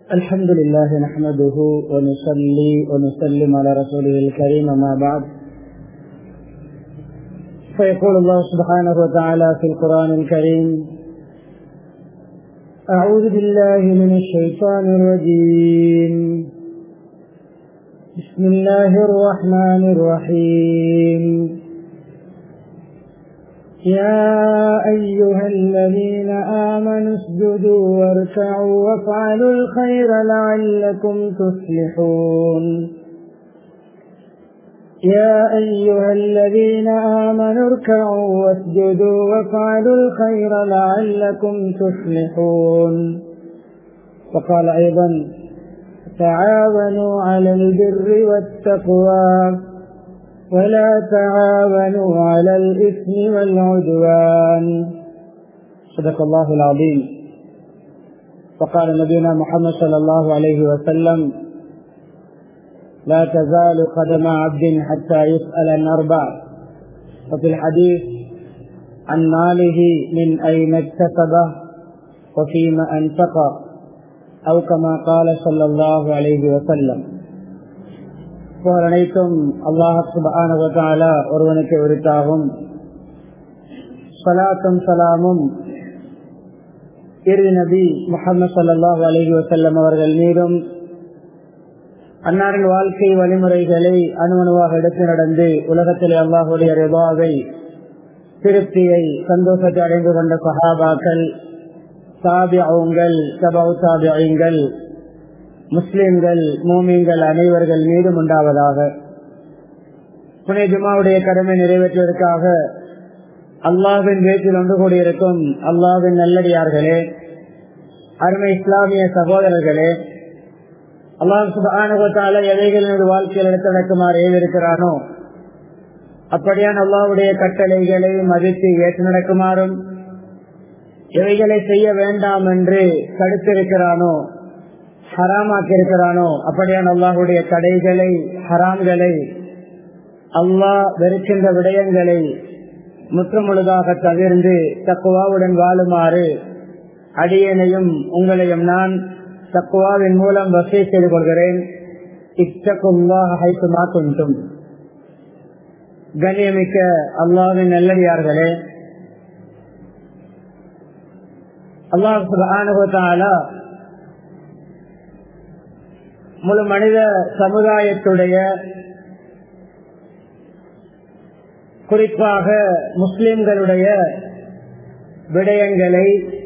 الحمد لله نحمده ونصلي ونسلم على رسوله الكريم ما بعد فيقول الله سبحانه وتعالى في القرآن الكريم أعوذ بالله من الشيطان الرجيم بسم الله الرحمن الرحيم يا أيها الذين آمنوا اسجدوا واركعوا وافعلوا الخير لعلكم تفلحون يا أيها الذين آمنوا اركعوا واسجدوا وافعلوا الخير لعلكم تفلحون وقال أيضا تعاونوا على البر والتقوى ولا تعاونوا على الإثم والعدوان صدق الله العظيم وقال نبينا محمد صلى الله عليه وسلم لا تزال قدم عبد حتى يسأل عن أربع وفي الحديث عن ماله من أين اكتسبه وفيما أنفق أو كما قال صلى الله عليه وسلم புகழ் அனைத்தும் அல்லாஹ் சுபான ஒருவனுக்கு உரித்தாகும் சலாத்தும் சலாமும் இறுதி நபி முகமது சல்லாஹூ அலஹி வசல்லம் அவர்கள் மீதும் அன்னாரின் வாழ்க்கை வழிமுறைகளை அணுவணுவாக எடுத்து நடந்து உலகத்திலே அல்லாஹுடைய ரிபாவை திருப்தியை சந்தோஷத்தை அடைந்து கொண்ட சஹாபாக்கள் சாபியங்கள் சபவு சாபியங்கள் முஸ்லிம்கள் மூமிங்கள் அனைவர்கள் மீதும் உண்டாவதாக புனே ஜுமாவுடைய கடமை நிறைவேற்றுவதற்காக அல்லாவின் வீட்டில் ஒன்று கூடியிருக்கும் அல்லாவின் நல்லடியார்களே அருமை இஸ்லாமிய சகோதரர்களே அல்லாஹ் சுபானுகத்தால எதைகளின் வாழ்க்கையில் எடுத்து நடக்குமாறு ஏவிருக்கிறானோ அப்படியான அல்லாவுடைய கட்டளைகளை மதித்து ஏற்று நடக்குமாறும் எவைகளை செய்ய வேண்டாம் என்று தடுத்திருக்கிறானோ ஹராமாக்கி இருக்கிறானோ அப்படியான அல்லாஹுடைய தடைகளை ஹராம்களை அல்லாஹ் வெறுக்கின்ற விடயங்களை முற்றுமுழுதாக தவிர்ந்து தக்குவாவுடன் வாழுமாறு அடியனையும் உங்களையும் நான் தக்குவாவின் மூலம் வசதி செய்து கொள்கிறேன் இச்சக்கும்மா கொண்டும் கண்ணியமிக்க அல்லாவின் நல்லடியார்களே அல்லாஹ் முழு மனித சமுதாயத்துடைய குறிப்பாக முஸ்லிம்களுடைய விடயங்களை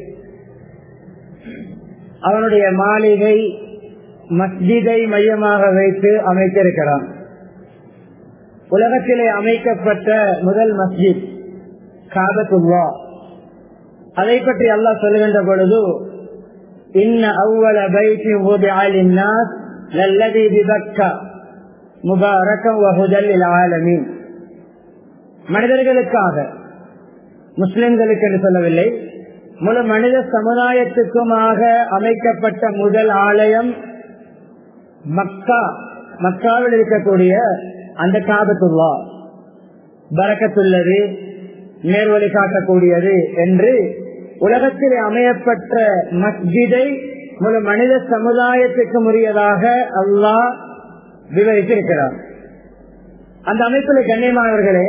அவனுடைய மாளிகை மஸ்ஜிதை மையமாக வைத்து அமைத்திருக்கிறான் உலகத்திலே அமைக்கப்பட்ட முதல் மஸ்ஜித் காபத்துல்லா அதை பற்றி அல்லாஹ் சொல்லுகின்ற பொழுது இன்ன அவ்வள பைத்தி وضع للناس للذي ببكة مباركا وهدى للعالمين மனிதர்களுக்காக முஸ்லிம்களுக்கு என்று சொல்லவில்லை முழு மனித சமுதாயத்துக்குமாக அமைக்கப்பட்ட முதல் ஆலயம் மக்கா மக்காவில் இருக்கக்கூடிய அந்த காபத்துல்லா பறக்கத்துள்ளது நேர்வழி காட்டக்கூடியது என்று உலகத்தில் அமையப்பட்ட மஸ்ஜிதை முழு மனித சமுதாயத்துக்கு உரியதாக அல்லாஹ் விவரித்திருக்கிறார் அந்த அமைப்பில் கண்ணியமானவர்களே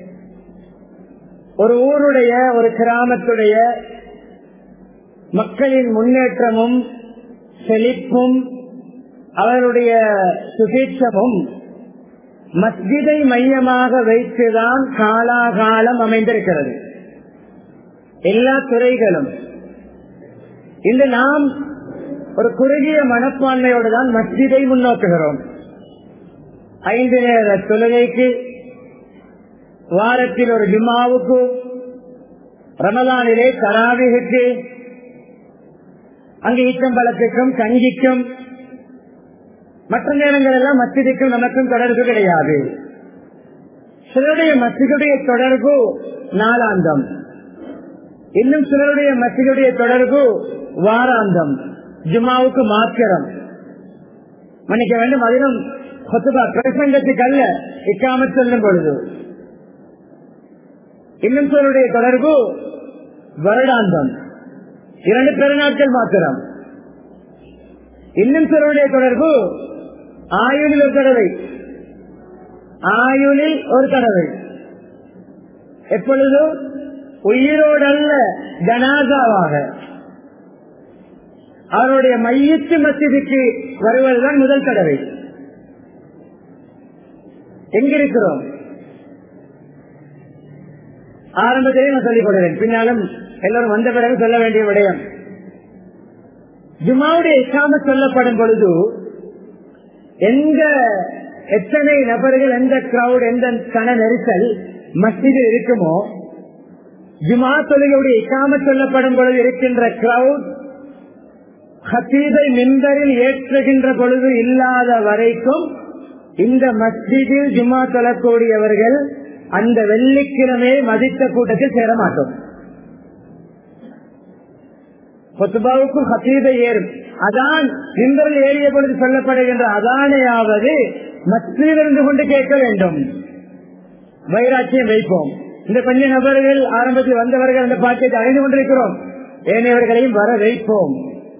ஒரு ஊருடைய ஒரு கிராமத்துடைய மக்களின் முன்னேற்றமும் செழிப்பும் அவர்களுடைய சுகீட்சமும் மஸ்ஜிதை மையமாக வைத்துதான் காலாகாலம் அமைந்திருக்கிறது எல்லா துறைகளும் இன்று நாம் ஒரு குறுகிய மனப்பான்மையோடு தான் மஸ்ஜிதை முன்னோக்குகிறோம் ஐந்து நேர தொழுகைக்கு வாரத்தில் ஒரு ஜும்மாவுக்கு ரமதானிலே தராவிகுக்கு அங்கு ஈச்சம்பழத்துக்கும் கஞ்சிக்கும் மற்ற நேரங்கள் எல்லாம் மஸ்ஜிதுக்கும் நமக்கும் தொடர்பு கிடையாது சிலருடைய மஸ்ஜிதுடைய தொடர்பு நாளாந்தம் இன்னும் சிலருடைய மசிதுடைய தொடர்பு வாராந்தம் ஜுமாவுக்கு மாத்திரம் மன்னிக்க வேண்டும் அதிலும் பிரசங்கத்துக்கு அல்ல இக்காமத் செல்லும் பொழுது இன்னும் சிலருடைய தொடர்பு வருடாந்தம் இரண்டு பெருநாட்கள் மாத்திரம் இன்னும் சிலருடைய தொடர்பு ஆயுளில் ஒரு தடவை ஆயுளில் ஒரு தடவை எப்பொழுது உயிரோடல்ல ஜனாதாவாக அவருடைய மையத்து மசிதிக்கு வருவதுதான் முதல் தடவை எங்கிருக்கிறோம் ஆரம்பத்திலே நான் சொல்லிக் கொள்கிறேன் பின்னாலும் எல்லாரும் வந்த பிறகு சொல்ல வேண்டிய விடயம் ஜுமாவுடைய இஸ்லாம சொல்லப்படும் பொழுது எந்த எத்தனை நபர்கள் எந்த கிரௌட் எந்த கன நெரிசல் மஸ்ஜிதில் இருக்குமோ ஜுமா தொழுகையுடைய இக்காம சொல்லப்படும் பொழுது இருக்கின்ற கிரௌட் ஹத்தீதை மின்பரில் ஏற்றுகின்ற பொழுது இல்லாத வரைக்கும் இந்த மஸ்ஜிதில் ஜுமா தொழக்கூடியவர்கள் அந்த வெள்ளிக்கிழமை மதித்த கூட்டத்தில் சேர மாட்டோம் கொத்துபாவுக்கும் ஹத்தீதை ஏறும் அதான் மின்பரில் ஏறிய பொழுது சொல்லப்படுகின்ற அதானையாவது மஸ்ஜிதிலிருந்து கொண்டு கேட்க வேண்டும் வைராட்சியம் வைப்போம் இந்த கொஞ்ச நபர்கள் ஆரம்பத்தில் வந்தவர்கள் அந்த பாக்கியத்தை அறிந்து கொண்டிருக்கிறோம் ஏனையவர்களையும் வர வைப்போம்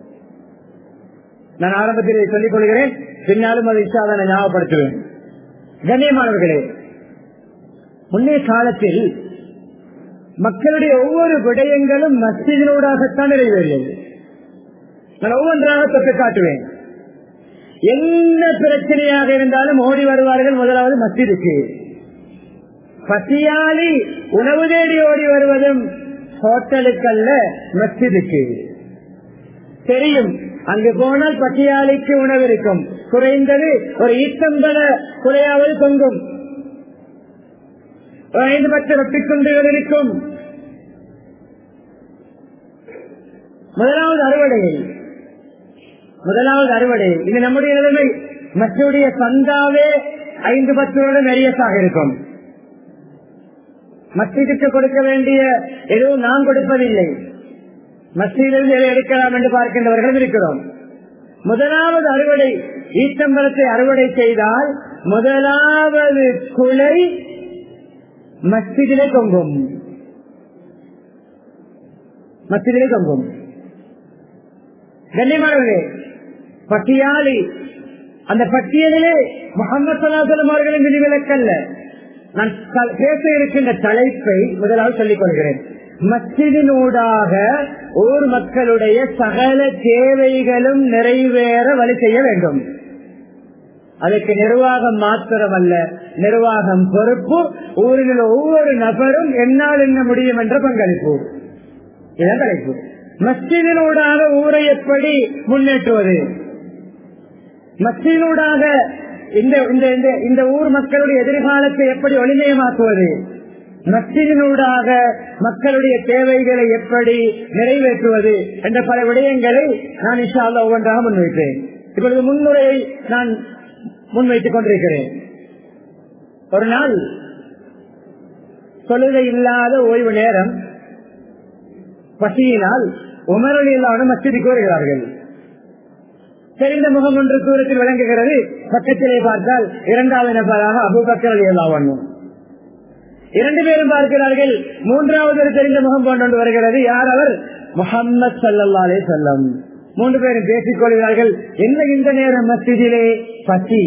நான் ஆரம்பத்தில் சொல்லிக் கொள்கிறேன் பின்னாலும் அதை இச்சாதான ஞாபகப்படுத்துவேன் கண்ணியமானவர்களே முன்னே காலத்தில் மக்களுடைய ஒவ்வொரு விடயங்களும் மஸ்ஜிதினூடாகத்தான் நிறைவேறியது நான் ஒவ்வொன்றாக தொட்டு காட்டுவேன் என்ன பிரச்சனையாக இருந்தாலும் ஓடி வருவார்கள் முதலாவது மஸ்ஜிதுக்கு பசியாளி உணவு தேடி ஓடி வருவதும் ஹோட்டலுக்கல்ல மஸ்ஜிதுக்கு தெரியும் அங்கு போனால் பசியாளிக்கு உணவு இருக்கும் குறைந்தது ஒரு ஈட்டம்பட குறையாவது தொங்கும் ஒரு ஐந்து பத்து ரொட்டி துண்டுகள் இருக்கும் முதலாவது அறுவடை முதலாவது அறுவடை இது நம்முடைய நிலைமை மற்றடைய சந்தாவே ஐந்து பத்து வருடம் நெறியஸாக இருக்கும் மஸ்ஜிதுக்கு கொடுக்க வேண்டிய எதுவும் நாம் கொடுப்பதில்லை மஸ்ஜிதிலிருந்து எதை எடுக்கலாம் என்று பார்க்கின்றவர்களும் இருக்கிறோம் முதலாவது அறுவடை ஈச்சம்பரத்தை அறுவடை செய்தால் முதலாவது குலை மஸ்ஜிதிலே தொங்கும் மஸ்ஜிதிலே தொங்கும் கண்ணியமானவர்களே பட்டியாளி அந்த பட்டியலிலே முகமது சலாசலம் அவர்களின் விதிவிலக்கல்ல நான் பேச இருக்கின்ற தலைப்பை முதலாவது சொல்லிக் கொள்கிறேன் மஸ்ஜிதினூடாக ஊர் மக்களுடைய சகல தேவைகளும் நிறைவேற வழி செய்ய வேண்டும் அதற்கு நிர்வாகம் மாத்திரமல்ல நிர்வாகம் பொறுப்பு ஊரில் உள்ள ஒவ்வொரு நபரும் என்னால் என்ன முடியும் என்ற பங்களிப்பு இதான் தலைப்பு மஸ்ஜிதினூடாக ஊரை எப்படி முன்னேற்றுவது மஸ்ஜிதினூடாக இந்த இந்த இந்த ஊர் மக்களுடைய எதிர்காலத்தை எப்படி ஒளிமயமாக்குவது மஸ்ஜிதினூடாக மக்களுடைய தேவைகளை எப்படி நிறைவேற்றுவது என்ற பல விடயங்களை நான் இஷால ஒவ்வொன்றாக முன்வைத்தேன் இப்பொழுது முன்னுரையை நான் முன்வைத்துக் கொண்டிருக்கிறேன் ஒரு நாள் தொழுகை இல்லாத ஓய்வு நேரம் பசியினால் உமரல் இல்லாத மஸ்ஜிதுக்கு வருகிறார்கள் தெரிந்த முகம் ஒன்று தூரத்தில் விளங்குகிறது பக்கத்திலே பார்த்தால் இரண்டாவது நபராக அபுபக்கர் எல்லாவண்ணும் இரண்டு பேரும் பார்க்கிறார்கள் மூன்றாவது ஒரு தெரிந்த முகம் கொண்டு வருகிறது யார் அவர் முகம்மது சல்லாலே செல்லம் மூன்று பேரும் பேசிக் கொள்கிறார்கள் என்ன இந்த நேரம் மஸ்ஜிதிலே பசி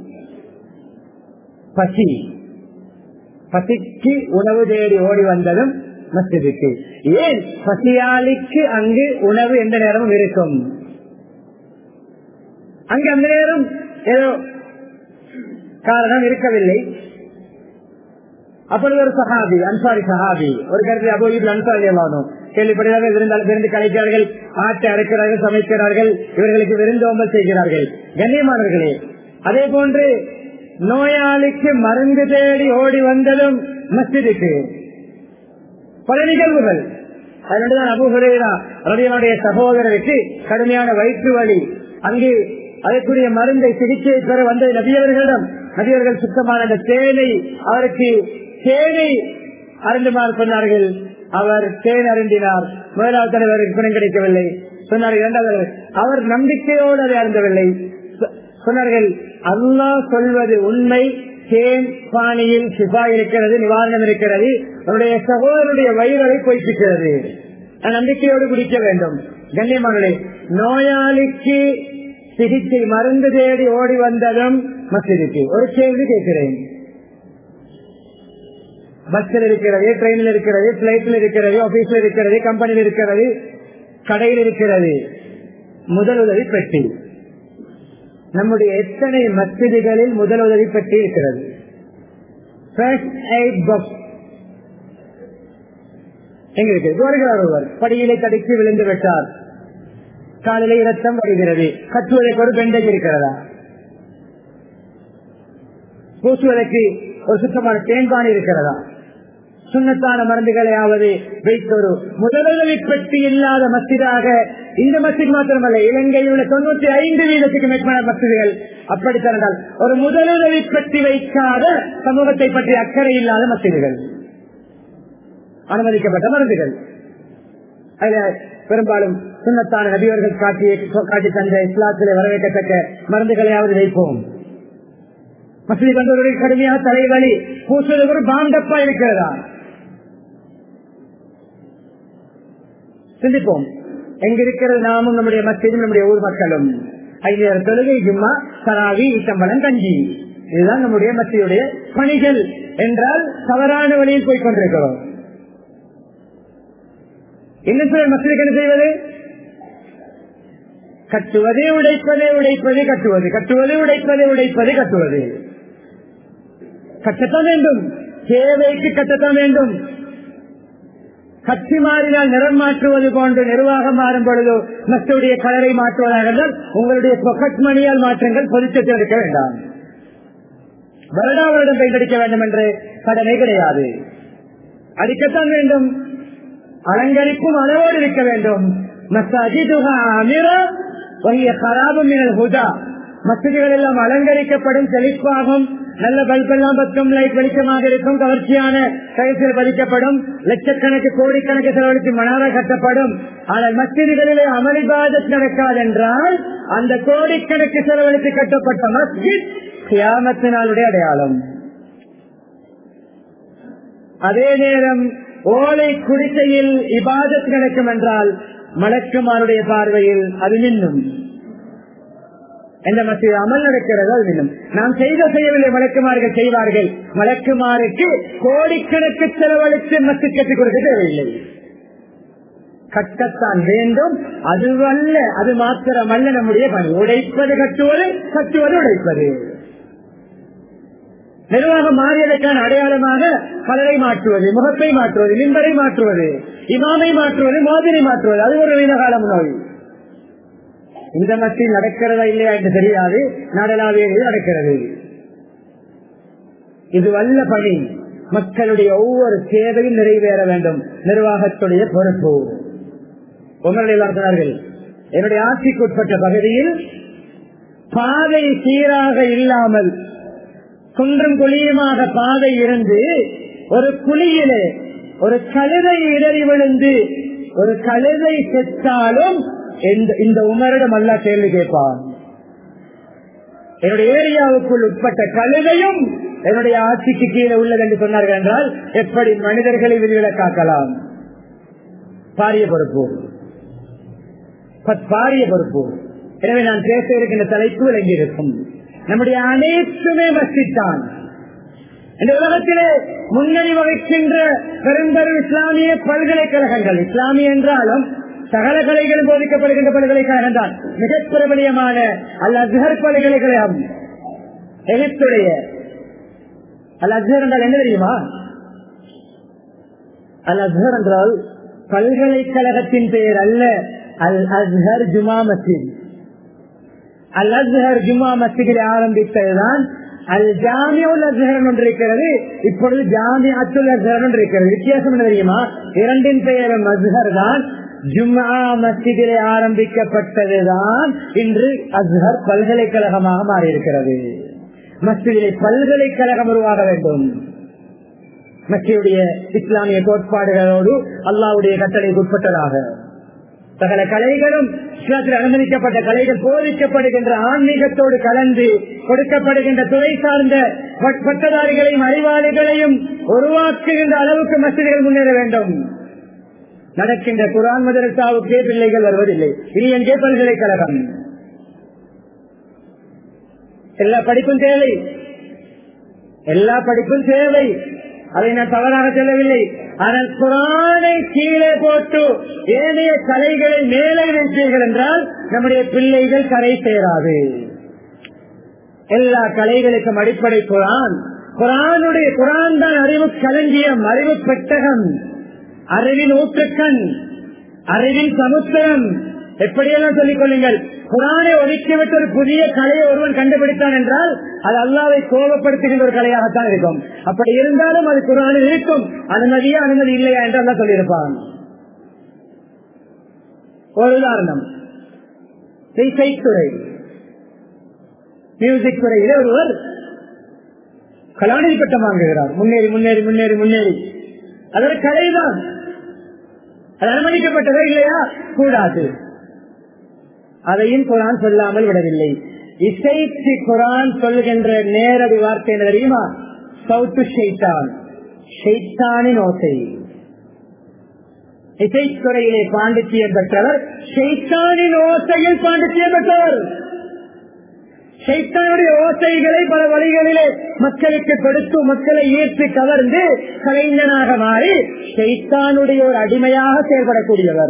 பசி பசிக்கு உணவு தேடி ஓடி வந்ததும் மஸ்ஜிதுக்கு ஏன் பசியாளிக்கு அங்கு உணவு எந்த நேரமும் இருக்கும் அங்கு அந்த நேரம் ஏதோ காரணம் இருக்கவில்லை அப்பொழுது ஒரு சஹாபி அன்சாரி சஹாபி ஒரு கருத்து அபோயில் அன்சாரி வாங்கும் கேள்விப்படுகிறார்கள் விருந்தால் விருந்து கலைக்கிறார்கள் ஆட்டை அரைக்கிறார்கள் சமைக்கிறார்கள் இவர்களுக்கு விருந்தோம்பல் செய்கிறார்கள் கண்ணியமானவர்களே அதே போன்று நோயாளிக்கு மருந்து தேடி ஓடி வந்ததும் மஸ்ஜிதுக்கு பல நிகழ்வுகள் அதனுடன் அபுஹுரேரா ரவியனுடைய சகோதரருக்கு கடுமையான வயிற்று வலி அங்கு அதற்குரிய மருந்தை சிகிச்சை பெற வந்த நபியவர்களிடம் நபியவர்கள் சுத்தமான அந்த தேனை அவருக்கு தேனை அருந்துமாறு சொன்னார்கள் அவர் தேன் அருந்தினார் முதலாவது தலைவருக்கு குணம் கிடைக்கவில்லை சொன்னார்கள் இரண்டாவது அவர் நம்பிக்கையோடு அதை அருந்தவில்லை சொன்னார்கள் அல்லாஹ் சொல்வது உண்மை தேன் பாணியில் சிபா இருக்கிறது நிவாரணம் இருக்கிறது அவருடைய சகோதரருடைய வயிறலை பொய்ப்பிக்கிறது நம்பிக்கையோடு குடிக்க வேண்டும் கண்ணியமானே நோயாளிக்கு சிகிச்சை மருந்து தேடி ஓடி வந்ததும் மசிதுக்கு ஒரு கேள்வி கேட்கிறேன் பஸ்ஸில் இருக்கிறது ட்ரெயினில் இருக்கிறது பிளைட்ல இருக்கிறது ஆபீஸ்ல இருக்கிறது கம்பெனியில் இருக்கிறது கடையில் இருக்கிறது முதலுதவி பெட்டி நம்முடைய எத்தனை மசிதிகளில் முதலுதவி பெட்டி இருக்கிறது எங்க இருக்கு வருகிறார் ஒருவர் படியிலே தடுக்கி விழுந்து விட்டார் காலிலே இரத்தம் வருகிறது கட்டுவதற்கு ஒரு பெண்டேஜ் இருக்கிறதா பூசுவதற்கு ஒரு சுத்தமான தேன்பாணி இருக்கிறதா சுண்ணத்தான மருந்துகளையாவது வைத்தொரு முதலுதவி பெட்டி இல்லாத மசிதாக இந்த மசித் மாத்திரமல்ல இலங்கையில் உள்ள தொண்ணூத்தி ஐந்து வீதத்துக்கு மேற்பட்ட மசிதிகள் அப்படித்தான் ஒரு முதலுதவி பெட்டி வைக்காத சமூகத்தை பற்றி அக்கறை இல்லாத மசிதிகள் அனுமதிக்கப்பட்ட மருந்துகள் அதுல பெரும்பாலும் சுண்ணத்தான நபியவர்கள் காட்டிய காட்டி தந்த இஸ்லாத்திலே வரவேற்கத்தக்க மருந்துகளையாவது வைப்போம் மசூதி வந்தவர்கள் கடுமையாக தலைவலி பூசுவது ஒரு பாண்டப்பா இருக்கிறதா சிந்திப்போம் எங்க இருக்கிறது நாமும் நம்முடைய மத்தியும் நம்முடைய ஊர் மக்களும் ஐநூறு தொழுகை ஜும்மா சராவி ஈட்டம்பலம் கஞ்சி இதுதான் நம்முடைய மத்தியுடைய பணிகள் என்றால் தவறான வழியில் போய் கொண்டிருக்கிறோம் என்ன சில மசூதிக்கு என்ன செய்வது கட்டுவது உடைப்பது உடைப்பது கட்டுவது கட்டுவது உடைப்பது உடைப்பது கட்டுவது கட்டத்தான் வேண்டும் தேவைக்கு கட்டத்தான் வேண்டும் கட்சி மாறினால் நிறம் மாற்றுவது போன்று நிர்வாகம் மாறும் பொழுது மஸ்துடைய கலரை மாற்றுவதாக இருந்தால் உங்களுடைய பொக்கட் மணியால் மாற்றங்கள் பொதுச்சத்தில் எடுக்க வேண்டாம் வருடா வருடம் பெயிண்ட் அடிக்க வேண்டும் என்று கடமை கிடையாது அடிக்கத்தான் வேண்டும் அலங்கரிப்பும் அளவோடு இருக்க வேண்டும் மசிதிகள் எல்லாம் அலங்கரிக்கப்படும் செழிப்பாகும் நல்ல பல்பெல்லாம் பத்தும் லைட் வெளிச்சமாக இருக்கும் கவர்ச்சியான கைசில் பதிக்கப்படும் லட்சக்கணக்கு கோடிக்கணக்கு செலவழித்து மனார கட்டப்படும் ஆனால் மசிதிகளிலே அமளிபாதத் நடக்காது என்றால் அந்த கோடிக்கணக்கு செலவழித்து கட்டப்பட்ட மஸ்ஜித் கியாமத்தினாலுடைய அடையாளம் அதே நேரம் ஓலை குடிசையில் இபாதத் நடக்கும் என்றால் மலக்குமாருடைய பார்வையில் அது நின்னும் எந்த மத்திய அமல் நடக்கிறது அது நின்னும் நாம் செய்த செய்யவில்லை மலக்குமார்கள் செய்வார்கள் மலக்குமாருக்கு கோடிக்கணக்கு செலவழித்து மத்து கட்டிக் கொடுக்க தேவையில்லை கட்டத்தான் வேண்டும் அதுவல்ல அது மாத்திரமல்ல நம்முடைய பணி உடைப்பது கட்டுவது கட்டுவது உடைப்பது நிர்வாகம் மாறியதற்கான அடையாளமாக பலரை மாற்றுவது முகத்தை மாற்றுவது மின்பரை மாற்றுவது இமாமை மாற்றுவது மோதிரை மாற்றுவது அது ஒரு நீண்டகாலம் நோய் இந்த மத்தியில் நடக்கிறதா இல்லையா என்று தெரியாது நாடலாவிய நடக்கிறது இது வல்ல பணி மக்களுடைய ஒவ்வொரு தேவையும் நிறைவேற வேண்டும் நிர்வாகத்துடைய பொறுப்பு உங்களுடைய சொன்னார்கள் என்னுடைய ஆட்சிக்கு உட்பட்ட பகுதியில் பாதை சீராக இல்லாமல் குன்றும் குழியுமாக பாதை இருந்து ஒரு குழியிலே ஒரு கழுதை இடறி விழுந்து ஒரு கழுதை செத்தாலும் இந்த உமரிடம் அல்ல கேள்வி கேட்பான் என்னுடைய ஏரியாவுக்குள் உட்பட்ட கழுதையும் என்னுடைய ஆட்சிக்கு கீழே உள்ளது என்று சொன்னார்கள் என்றால் எப்படி மனிதர்களை விதிவிலக்காக்கலாம் பாரிய பொறுப்பு பாரிய பொறுப்பு எனவே நான் பேச இருக்கின்ற தலைப்பு விளங்கி இருக்கும் நம்முடைய அனைத்துமே மஸ்தித்தான் இந்த உலகத்திலே முன்னணி வகிக்கின்ற பெரும்பெரும் இஸ்லாமிய பல்கலைக்கழகங்கள் இஸ்லாமிய என்றாலும் சகல கலைகளும் போதிக்கப்படுகின்ற பல்கலைக்கழகம் தான் மிக பிரபலியமான அல் அஸ்ஹர் பல்கலைக்கழகம் எகிப்துடைய அல் அஸ்ஹர் என்றால் என்ன தெரியுமா அல் அஸ்ஹர் என்றால் பல்கலைக்கழகத்தின் பெயர் அல்ல Al Azhar Juma Masjid Al Azhar Juma மசிதில் ஆரம்பித்ததுதான் அல் ஜாமியுல் அஸ்ஹர் ஒன்று இருக்கிறது இப்பொழுது ஜாமி அத்துல் அஸ்ஹர் ஒன்று இருக்கிறது வித்தியாசம் என்ன தெரியுமா இரண்டின் பெயரும் அஸ்ஹர் தான் ஜும்மா மஸ்ஜிதிலே ஆரம்பிக்கப்பட்டதுதான் இன்று அஸ்ஹர் பல்கலைக்கழகமாக மாறியிருக்கிறது மஸ்ஜிதிலே பல்கலைக்கழகம் உருவாக வேண்டும் மஸ்ஜியுடைய இஸ்லாமிய கோட்பாடுகளோடு அல்லாவுடைய கட்டளைக்கு உட்பட்டதாக சகல கலைகளும் இஸ்லாத்தில் அனுமதிக்கப்பட்ட கலைகள் போதிக்கப்படுகின்ற ஆன்மீகத்தோடு கலந்து கொடுக்கப்படுகின்ற துறை சார்ந்த பட்டதாரிகளையும் அறிவாளிகளையும் உருவாக்குகின்ற அளவுக்கு மசிதிகள் முன்னேற வேண்டும் நடக்கின்ற குரான் மதரசாவுக்கே பிள்ளைகள் வருவதில்லை இது எங்கே பல்கலைக்கழகம் எல்லா படிப்பும் தேவை எல்லா படிப்பும் தேவை அதை நான் தவறாக சொல்லவில்லை ஆனால் குரானை கீழே போட்டு ஏனைய கலைகளை மேலே வைத்தீர்கள் என்றால் நம்முடைய பிள்ளைகள் கரை சேராது எல்லா கலைகளுக்கும் அடிப்படை குரான் குரானுடைய குரான் தான் அறிவு களஞ்சியம் அறிவு பெட்டகம் அறிவின் ஊற்றுக்கண் அறிவின் சமுத்திரம் எப்படியெல்லாம் சொல்லிக் கொள்ளுங்கள் குரானை ஒதுக்கிவிட்டு ஒரு புதிய கலையை ஒருவன் கண்டுபிடித்தான் என்றால் அது அல்லாவை கோபப்படுத்துகின்ற ஒரு கலையாகத்தான் இருக்கும் அப்படி இருந்தாலும் அது குரானில் இருக்கும் அனுமதியா அனுமதி இல்லையா என்று அல்லா சொல்லியிருப்பான் ஒரு உதாரணம் இசைத்துறை மியூசிக் துறையிலே ஒருவர் கலாநிதி பட்டம் வாங்குகிறார் முன்னேறி முன்னேறி முன்னேறி முன்னேறி அது ஒரு கலைதான் அது அனுமதிக்கப்பட்டதா இல்லையா கூடாது அதையும் குரான் சொல்லாமல் விடவில்லை இசைக்கு குரான் சொல்லுகின்ற நேரடி வார்த்தை என்ன தெரியுமா சவுத்து ஷெய்தான் ஷெய்தானின் ஓசை இசைத்துறையிலே பாண்டித்தியம் பெற்றவர் ஷெய்தானின் ஓசையில் பாண்டித்தியம் பெற்றவர் சைத்தானுடைய ஓசைகளை பல வழிகளிலே மக்களுக்கு கொடுத்து மக்களை ஈர்த்து கவர்ந்து கலைஞனாக மாறி சைத்தானுடைய ஒரு அடிமையாக செயல்படக்கூடியவர்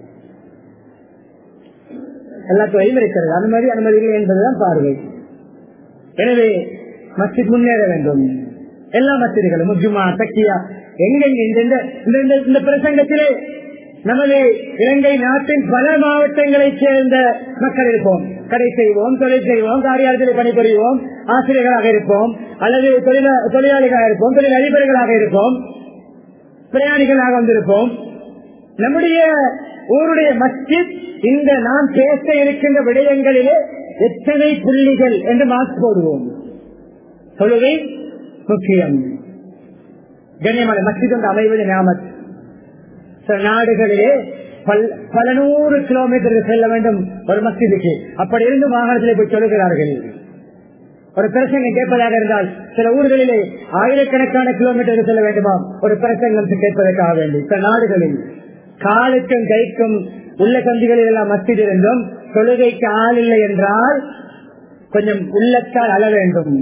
எல்லா துறையும் இருக்கிறது அனுமதி அனுமதி இல்லை என்பதுதான் பார்வை எனவே மஸ்ஜித் முன்னேற வேண்டும் எல்லா மசிதிகளும் முஜுமா தக்கியா எங்கெங்க இந்த இந்த பிரசங்கத்திலே நமது இலங்கை நாட்டின் பல மாவட்டங்களைச் சேர்ந்த மக்கள் இருப்போம் கடை செய்வோம் தொழில் செய்வோம் காரியாலயத்தில் பணிபுரிவோம் ஆசிரியர்களாக இருப்போம் அல்லது தொழிலாளிகளாக இருப்போம் தொழில் அதிபர்களாக இருப்போம் பிரயாணிகளாக வந்திருப்போம் நம்முடைய ஊருடைய மஸ்ஜித் இந்த நாம் பேச இருக்கின்ற விடயங்களிலே எத்தனை புள்ளிகள் என்று மார்க் போடுவோம் தொழுகை முக்கியம் கண்ணியமான மஸ்ஜித் என்று அமைவது ஞாபகம் சில நாடுகளிலே பல நூறு கிலோமீட்டருக்கு செல்ல வேண்டும் ஒரு மஸ்ஜிதுக்கு அப்படி இருந்து வாகனத்திலே போய் சொல்லுகிறார்கள் ஒரு பிரசங்கம் கேட்பதாக இருந்தால் சில ஊர்களிலே ஆயிரக்கணக்கான கிலோமீட்டருக்கு செல்ல வேண்டுமாம் ஒரு பிரசங்கம் கேட்பதற்காக வேண்டி சில நாடுகளில் காலுக்கும் கைக்கும் உள்ள சந்திகளில் எல்லாம் மஸ்ஜித் இருந்தும் தொழுகைக்கு ஆள் இல்லை என்றால் கொஞ்சம் உள்ளத்தால் அள வேண்டும்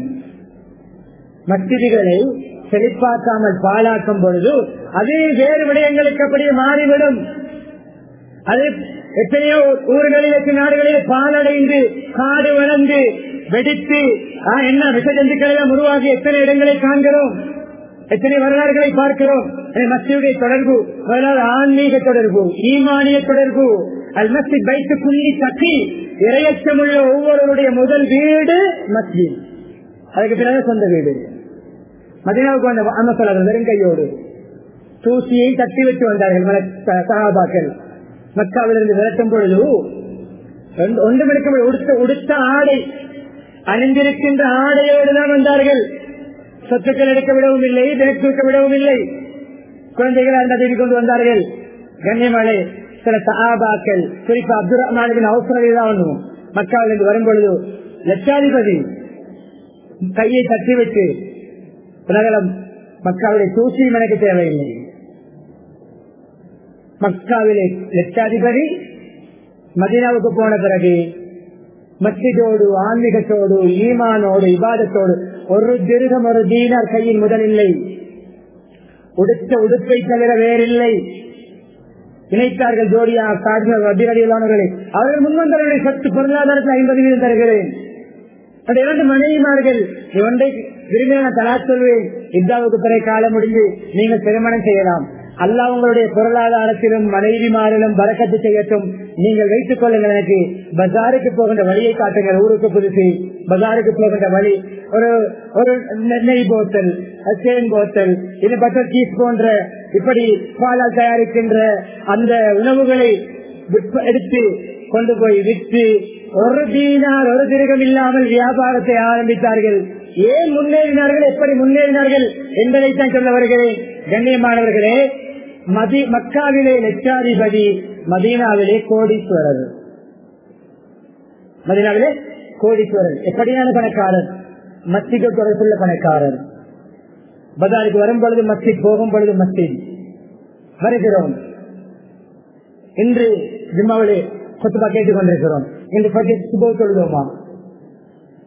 மஸ்ஜிதுகளை செழிப்பாக்காமல் பாழாக்கும் பொழுது அதே வேறு விடயங்களுக்கு அப்படியே மாறிவிடும் அது எத்தனையோ ஊர்களில் நாடுகளில் பாலடைந்து காடு வளர்ந்து வெடித்து என்ன விஷஜந்துக்களை உருவாகி எத்தனை இடங்களை காண்கிறோம் எத்தனை வரலாறுகளை பார்க்கிறோம் மஸ்தியுடைய தொடர்பு வரலாறு ஆன்மீக தொடர்பு ஈமானிய தொடர்பு அல் மஸ்ஜித் வைத்து புள்ளி தட்டி இரையச்சமுள்ள ஒவ்வொருவருடைய முதல் வீடு மஸ்ஜித் அதுக்கு பிறகு சொந்த வீடு மதினாவுக்கு வந்த அம்மசலாளர் வெறுங்கையோடு தூசியை தட்டி வச்சு வந்தார்கள் சகாபாக்கள் மக்காவிலிருந்து விரட்டும் பொழுது ஒன்றுமிருக்க உடுத்த உடுத்த ஆடை அணிந்திருக்கின்ற ஆடையோடு தான் வந்தார்கள் சொத்துக்கள் எடுக்க விடவும் இல்லை பேக் தூக்க விடவும் இல்லை குழந்தைகள் அந்த தேவி கொண்டு வந்தார்கள் கண்ணியமலை சில சகாபாக்கள் குறிப்பா அப்துல் ரஹ்மானின் அவசரம் தான் மக்காவிலிருந்து வரும் பொழுது லட்சாதிபதி கையை தட்டி வச்சு பிரகலம் மக்காவுடைய தூசியும் எனக்கு தேவையில்லை மக்காவிலே லட்சாதிபதி மதினாவுக்கு போன பிறகு மஸ்ஜிதோடு ஆன்மீகத்தோடு ஈமானோடு இபாதத்தோடு ஒரு திருகம் ஒரு தீனார் கையில் முதலில்லை உடுத்த உடுப்பை தவிர வேறில்லை இணைத்தார்கள் ஜோடியா அதிரடியிலானவர்களை அவர்கள் முன்வந்தவர்களுடைய சத்து பொருளாதாரத்தில் ஐம்பது வீதம் தருகிறேன் அந்த இரண்டு மனைவிமார்கள் ஒன்றை விரும்பின தலா சொல்வேன் இந்தாவுக்கு பிறகு காலம் முடிஞ்சு நீங்க திருமணம் செய்யலாம் அல்லா உங்களுடைய பொருளாதாரத்திலும் மனைவிமாரிலும் பறக்கத்து செய்யட்டும் நீங்கள் வைத்துக் கொள்ளுங்கள் எனக்கு பஜாருக்கு போகின்ற வழியை காட்டுங்கள் ஊருக்கு புதுசு பஜாருக்கு போகின்ற வழி ஒரு ஒரு நெய் போத்தல் தேன் போத்தல் இது பட்டர் சீஸ் போன்ற இப்படி பாலால் தயாரிக்கின்ற அந்த உணவுகளை எடுத்து கொண்டு போய் விற்று ஒரு தீனார் ஒரு திருகம் இல்லாமல் வியாபாரத்தை ஆரம்பித்தார்கள் ஏன் முன்னேறினார்கள் எப்படி முன்னேறினார்கள் என்பதைத்தான் சொல்ல வருகிறேன் கண்ணியமானவர்களே மதி மக்காவிலே லட்சாதிபதி மதீனாவிலே கோடீஸ்வரர் மதீனாவிலே கோடீஸ்வரர் எப்படியான பணக்காரர் மஸ்திக்கு தொடர்புள்ள பணக்காரர் பஜாருக்கு வரும் பொழுது மஸ்ஜித் போகும் பொழுது மஸ்ஜித் வருகிறோம் இன்று ஜிம்மாவிலே கொத்துபா கேட்டுக் கொண்டிருக்கிறோம் இன்று பட்ஜெட் சுப சொல்லுவோமா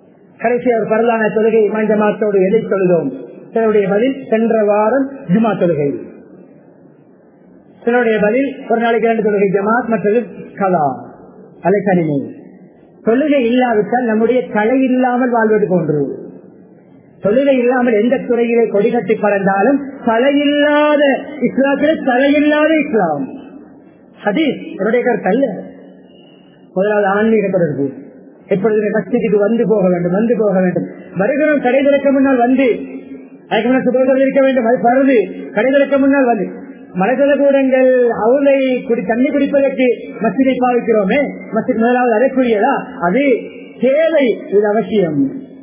கடைசி ஒரு பரலான தொழுகை மஞ்ச மாத்தோடு எதை தொழுதோம் சிலருடைய பதில் சென்ற வாரம் ஜுமா தொழுகை சிலருடைய பதில் ஒரு நாளைக்கு இரண்டு தொழுகை ஜமாத் மற்றது கலா அலைக்கணினி தொழுகை இல்லாவிட்டால் நம்முடைய கலை இல்லாமல் வாழ்வது போன்று தொழுகை இல்லாமல் எந்த துறையிலே கொடிகட்டி பறந்தாலும் தலையில்லாத இஸ்லாத்திலே தலையில்லாத இஸ்லாம் ஹதீஸ் என்னுடைய கருத்து அல்ல முதலாவது ஆன்மீக தொடர்பு எப்பொழுதுமே மஸ்ஜிதுக்கு வந்து போக வேண்டும் வந்து போக வேண்டும் வருகிறோம் கடை திறக்க முன்னால் வந்து அதுக்கு முன்னால் சுபோதம் இருக்க வேண்டும் அது பருது கடை திறக்க முன்னால் வந்து மலைதள கூடங்கள் அவளை குடி தண்ணி குடிப்பதற்கு மஸ்ஜிதை பாவிக்கிறோமே மஸ்ஜித் முதலாவது அறைக்குரியதா அது தேவை இது அவசியம்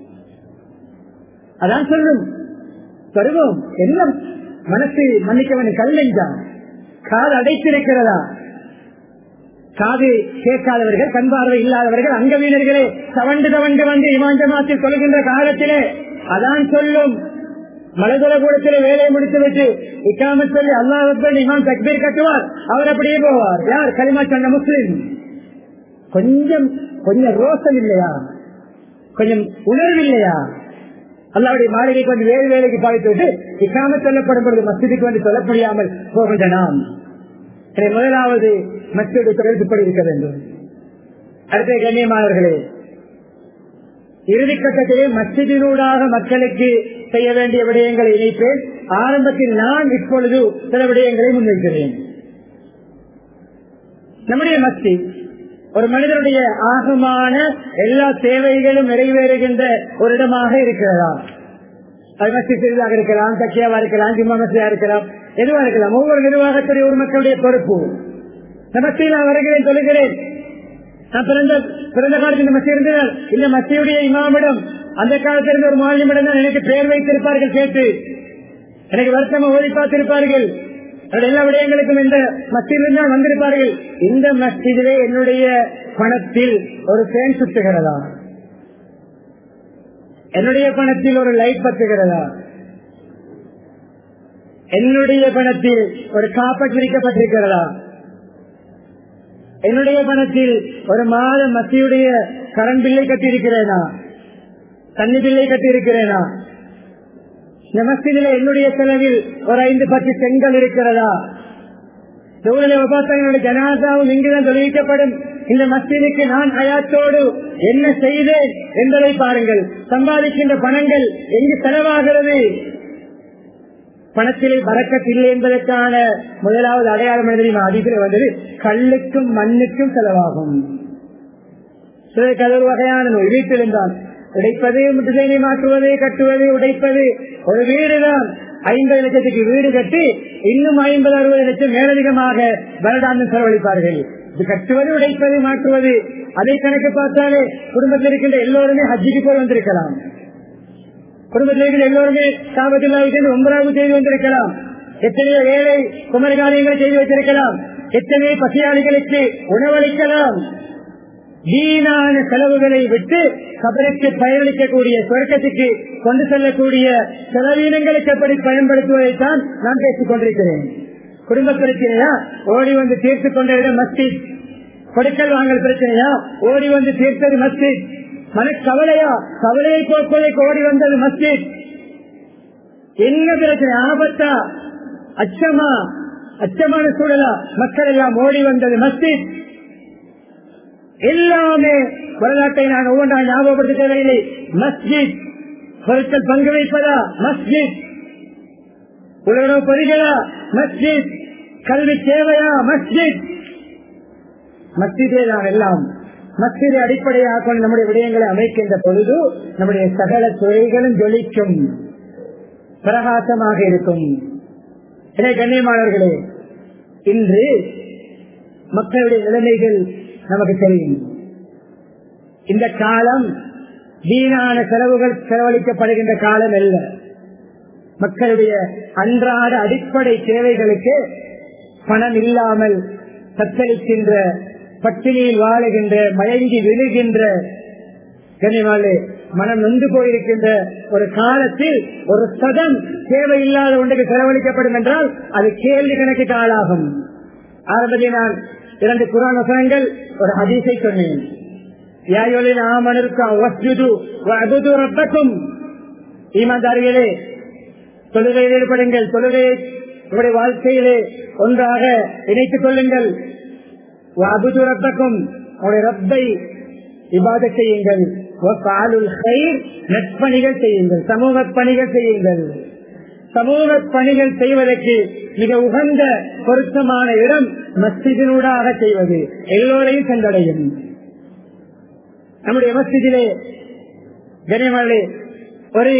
அதான் சொல்லும் தருவோம் எல்லாம் மனசு மன்னிக்கவன் கல்லெஞ்சா காது அடைத்திருக்கிறதா காது கேட்காதவர்கள் கண் பார்வை இல்லாதவர்கள் அங்கவீனர்களே தவண்டு தவண்டு வந்து இமாஞ்சமாத்தில் சொல்கின்ற காலத்திலே அதான் சொல்லும் மலதள கூடத்திலே வேலையை முடித்து விட்டு இக்காம சொல்லி அல்லாஹ் இமாம் தக்பீர் கட்டுவார் அவர் அப்படியே போவார் யார் களிமா சொன்ன முஸ்லிம் கொஞ்சம் கொஞ்சம் ரோசம் இல்லையா கொஞ்சம் உணர்வு இல்லையா அல்லாவுடைய மாளிகைக்கு வந்து வேறு வேலைக்கு பாவித்து விட்டு இக்காம சொல்லப்படும் பொழுது மசிதிக்கு வந்து சொல்ல முடியாமல் போகின்ற நாம் முதலாவது மற்றொரு தொடர்புப்படி இருக்க வேண்டும் அடுத்த கண்ணியமானவர்களே இறுதிக்கட்டத்திலே மசிதினூடாக மக்களுக்கு செய்ய வேண்டிய விடயங்களை இணைப்பேன் ஆரம்பத்தில் நான் இப்பொழுது சில விடயங்களை முன்வைக்கிறேன் நம்முடைய மஸ்தி ஒரு மனிதனுடைய ஆகமான எல்லா தேவைகளும் நிறைவேறுகின்ற ஒரு இடமாக இருக்கிறதா அது மஸ்தி சிறிதாக இருக்கலாம் தக்கியாவா இருக்கலாம் ஜிம்மா மஸ்தியா இருக்கலாம் எதுவா இருக்கலாம் ஒவ்வொரு நிர்வாகத்துடைய ஒரு மக்களுடைய பொறுப்பு நமஸ்தி நான் வருகிறேன் சொல்லுகிறேன் நான் பிறந்த பிறந்த காலத்தில் இந்த மஸ்தி இருந்ததால் இந்த மஸ்தியுடைய இமாமிடம் அந்த காலத்தில் இருந்த ஒரு மாநிலமிடம் தான் எனக்கு பெயர் வைத்திருப்பார்கள் கேட்டு எனக்கு வருத்தமா ஓடி பார்த்திருப்பார்கள் எல்லா விடயங்களுக்கும் இந்த மஸ்தியில் தான் வந்திருப்பார்கள் இந்த மஸ்திதிலே என்னுடைய பணத்தில் ஒரு ஃபேன் சுத்துகிறதா என்னுடைய பணத்தில் ஒரு லைட் பத்துகிறதா என்னுடைய பணத்தில் ஒரு காப்பட் விரிக்கப்பட்டிருக்கிறதா என்னுடைய பணத்தில் ஒரு மாத மத்தியுடைய கரண்ட் பில்லை கட்டியிருக்கிறேனா தண்ணி பில்லை கட்டியிருக்கிறேனா இந்த மஸ்தில என்னுடைய செலவில் ஒரு ஐந்து பத்து செங்கல் இருக்கிறதா என்னுடைய ஜனாதாவும் இங்குதான் தொழிலிக்கப்படும் இந்த மஸ்திலுக்கு நான் அயாத்தோடு என்ன செய்தேன் என்பதை பாருங்கள் சம்பாதிக்கின்ற பணங்கள் எங்கு செலவாகிறது பணத்திலே வரக்கத்தில்லை என்பதற்கான முதலாவது அடையாளம் தெரியுமா அதிபர் வந்தது கல்லுக்கும் மண்ணுக்கும் செலவாகும் சிலருக்கு அது ஒரு வகையான நோய் வீட்டில் இருந்தால் உடைப்பது டிசைனை மாற்றுவது கட்டுவது உடைப்பது ஒரு வீடுதான் ஐம்பது லட்சத்துக்கு வீடு கட்டி இன்னும் ஐம்பது அறுபது லட்சம் மேலதிகமாக வருடாந்தம் செலவழிப்பார்கள் இது கட்டுவது உடைப்பது மாற்றுவது அதை கணக்கு பார்த்தாலே குடும்பத்தில் இருக்கின்ற எல்லோருமே ஹஜ்ஜிக்கு போய் வந்திருக்கலாம் குடும்பத்தில் இருக்கிற எல்லோருமே சாபத்தில் ஒன்பதாவது செய்து வந்திருக்கலாம் எத்தனையோ ஏழை குமரகாரியங்களை செய்து வைத்திருக்கலாம் எத்தனையோ பசியாளிகளுக்கு உணவளிக்கலாம் வீணான செலவுகளை விட்டு கபருக்கு பயனளிக்கக்கூடிய சொர்க்கத்துக்கு கொண்டு செல்லக்கூடிய செலவீனங்களுக்கு எப்படி பயன்படுத்துவதைத்தான் நான் பேசிக் கொண்டிருக்கிறேன் குடும்ப பிரச்சனையா ஓடி வந்து தீர்த்து கொண்ட இடம் மஸ்ஜித் கொடுக்கல் வாங்கல் பிரச்சனையா ஓடி வந்து தீர்த்தது மஸ்ஜித் மனக்கவலையா கவலையை போக்குவதற்கு ஓடி வந்தது மஸ்ஜித் என்ன பிரச்சனை ஆபத்தா அச்சமா அச்சமான சூழலா மக்கள் எல்லாம் ஓடி வந்தது மஸ்ஜித் எல்லாமே வரலாற்றை நான் ஒவ்வொன்றா ஞாபகப்படுத்த தேவையில்லை மஸ்ஜித் பொருட்கள் பங்கு வைப்பதா மஸ்ஜித் உலகம் பொறிகளா மஸ்ஜித் கல்வி தேவையா மஸ்ஜித் மஸ்ஜிதே நாம் எல்லாம் மஸ்ஜிதை அடிப்படையாக கொண்டு நம்முடைய விடயங்களை அமைக்கின்ற பொழுது நம்முடைய சகல துறைகளும் ஜொலிக்கும் பிரகாசமாக இருக்கும் இதை கண்ணியமானவர்களே இன்று மக்களுடைய நிலைமைகள் நமக்கு தெரியும் இந்த காலம் வீணான செலவுகள் செலவழிக்கப்படுகின்ற காலம் அல்ல மக்களுடைய அன்றாட அடிப்படை தேவைகளுக்கு பணம் இல்லாமல் தத்தளிக்கின்ற பட்டினியில் வாழுகின்ற மயங்கி விழுகின்ற கனிமாலே மனம் நொந்து போயிருக்கின்ற ஒரு காலத்தில் ஒரு சதம் தேவையில்லாத ஒன்றுக்கு செலவழிக்கப்படும் என்றால் அது கேள்வி கணக்கு ஆளாகும் ஆரம்பத்தில் நான் இரண்டு குரான் வசனங்கள் ஒரு ஹதீஸை சொன்னேன் யாயோலின் ஆமனிருக்கா வஸ்ஜுது வஅபுது ரப்பக்கும் ஈமான்தாரிகளே தொழுகையில் ஈடுபடுங்கள் தொழுகையை உங்களுடைய வாழ்க்கையிலே ஒன்றாக இணைத்துக் கொள்ளுங்கள் வஅபுது ரப்பக்கும் உங்களுடைய ரப்பை இபாதத் செய்யுங்கள் வஃபாலுல் கைர் நட்பணிகள் செய்யுங்கள் சமூக பணிகள் செய்யுங்கள் சமூக பணிகள் செய்வதற்கு மிக உகந்த பொருத்தமான இடம் மஸ்ஜிதினூடாக செய்வது எல்லோரையும் சென்றடையும் நம்முடைய மஸ்ஜிதிலே கனிமலை ஒரு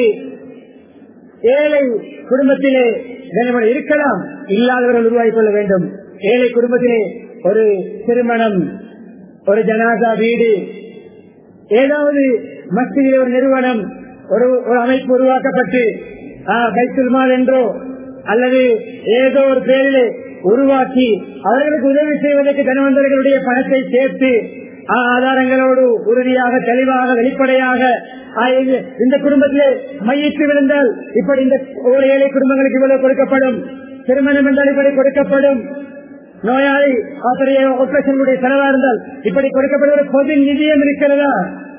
ஏழை குடும்பத்திலே கனிமலை இருக்கலாம் இல்லாதவர்கள் உருவாக்கிக் கொள்ள வேண்டும் ஏழை குடும்பத்திலே ஒரு திருமணம் ஒரு ஜனாதா வீடு ஏதாவது மஸ்ஜிதிலே ஒரு நிறுவனம் ஒரு ஒரு அமைப்பு உருவாக்கப்பட்டு பைத்துல்மால் என்றோ அல்லது ஏதோ ஒரு பேரிலே உருவாக்கி அவர்களுக்கு உதவி செய்வதற்கு தனவந்தர்களுடைய பணத்தை சேர்த்து ஆதாரங்களோடு உறுதியாக தெளிவாக வெளிப்படையாக இந்த குடும்பத்திலே மையிட்டு விழுந்தால் இப்படி இந்த ஒரு ஏழை குடும்பங்களுக்கு இவ்வளவு கொடுக்கப்படும் திருமணம் என்றால் இப்படி கொடுக்கப்படும் நோயாளி ஆபரேஷனுடைய செலவா இருந்தால் இப்படி கொடுக்கப்படுகிற பொது நிதியம் இருக்கிறதா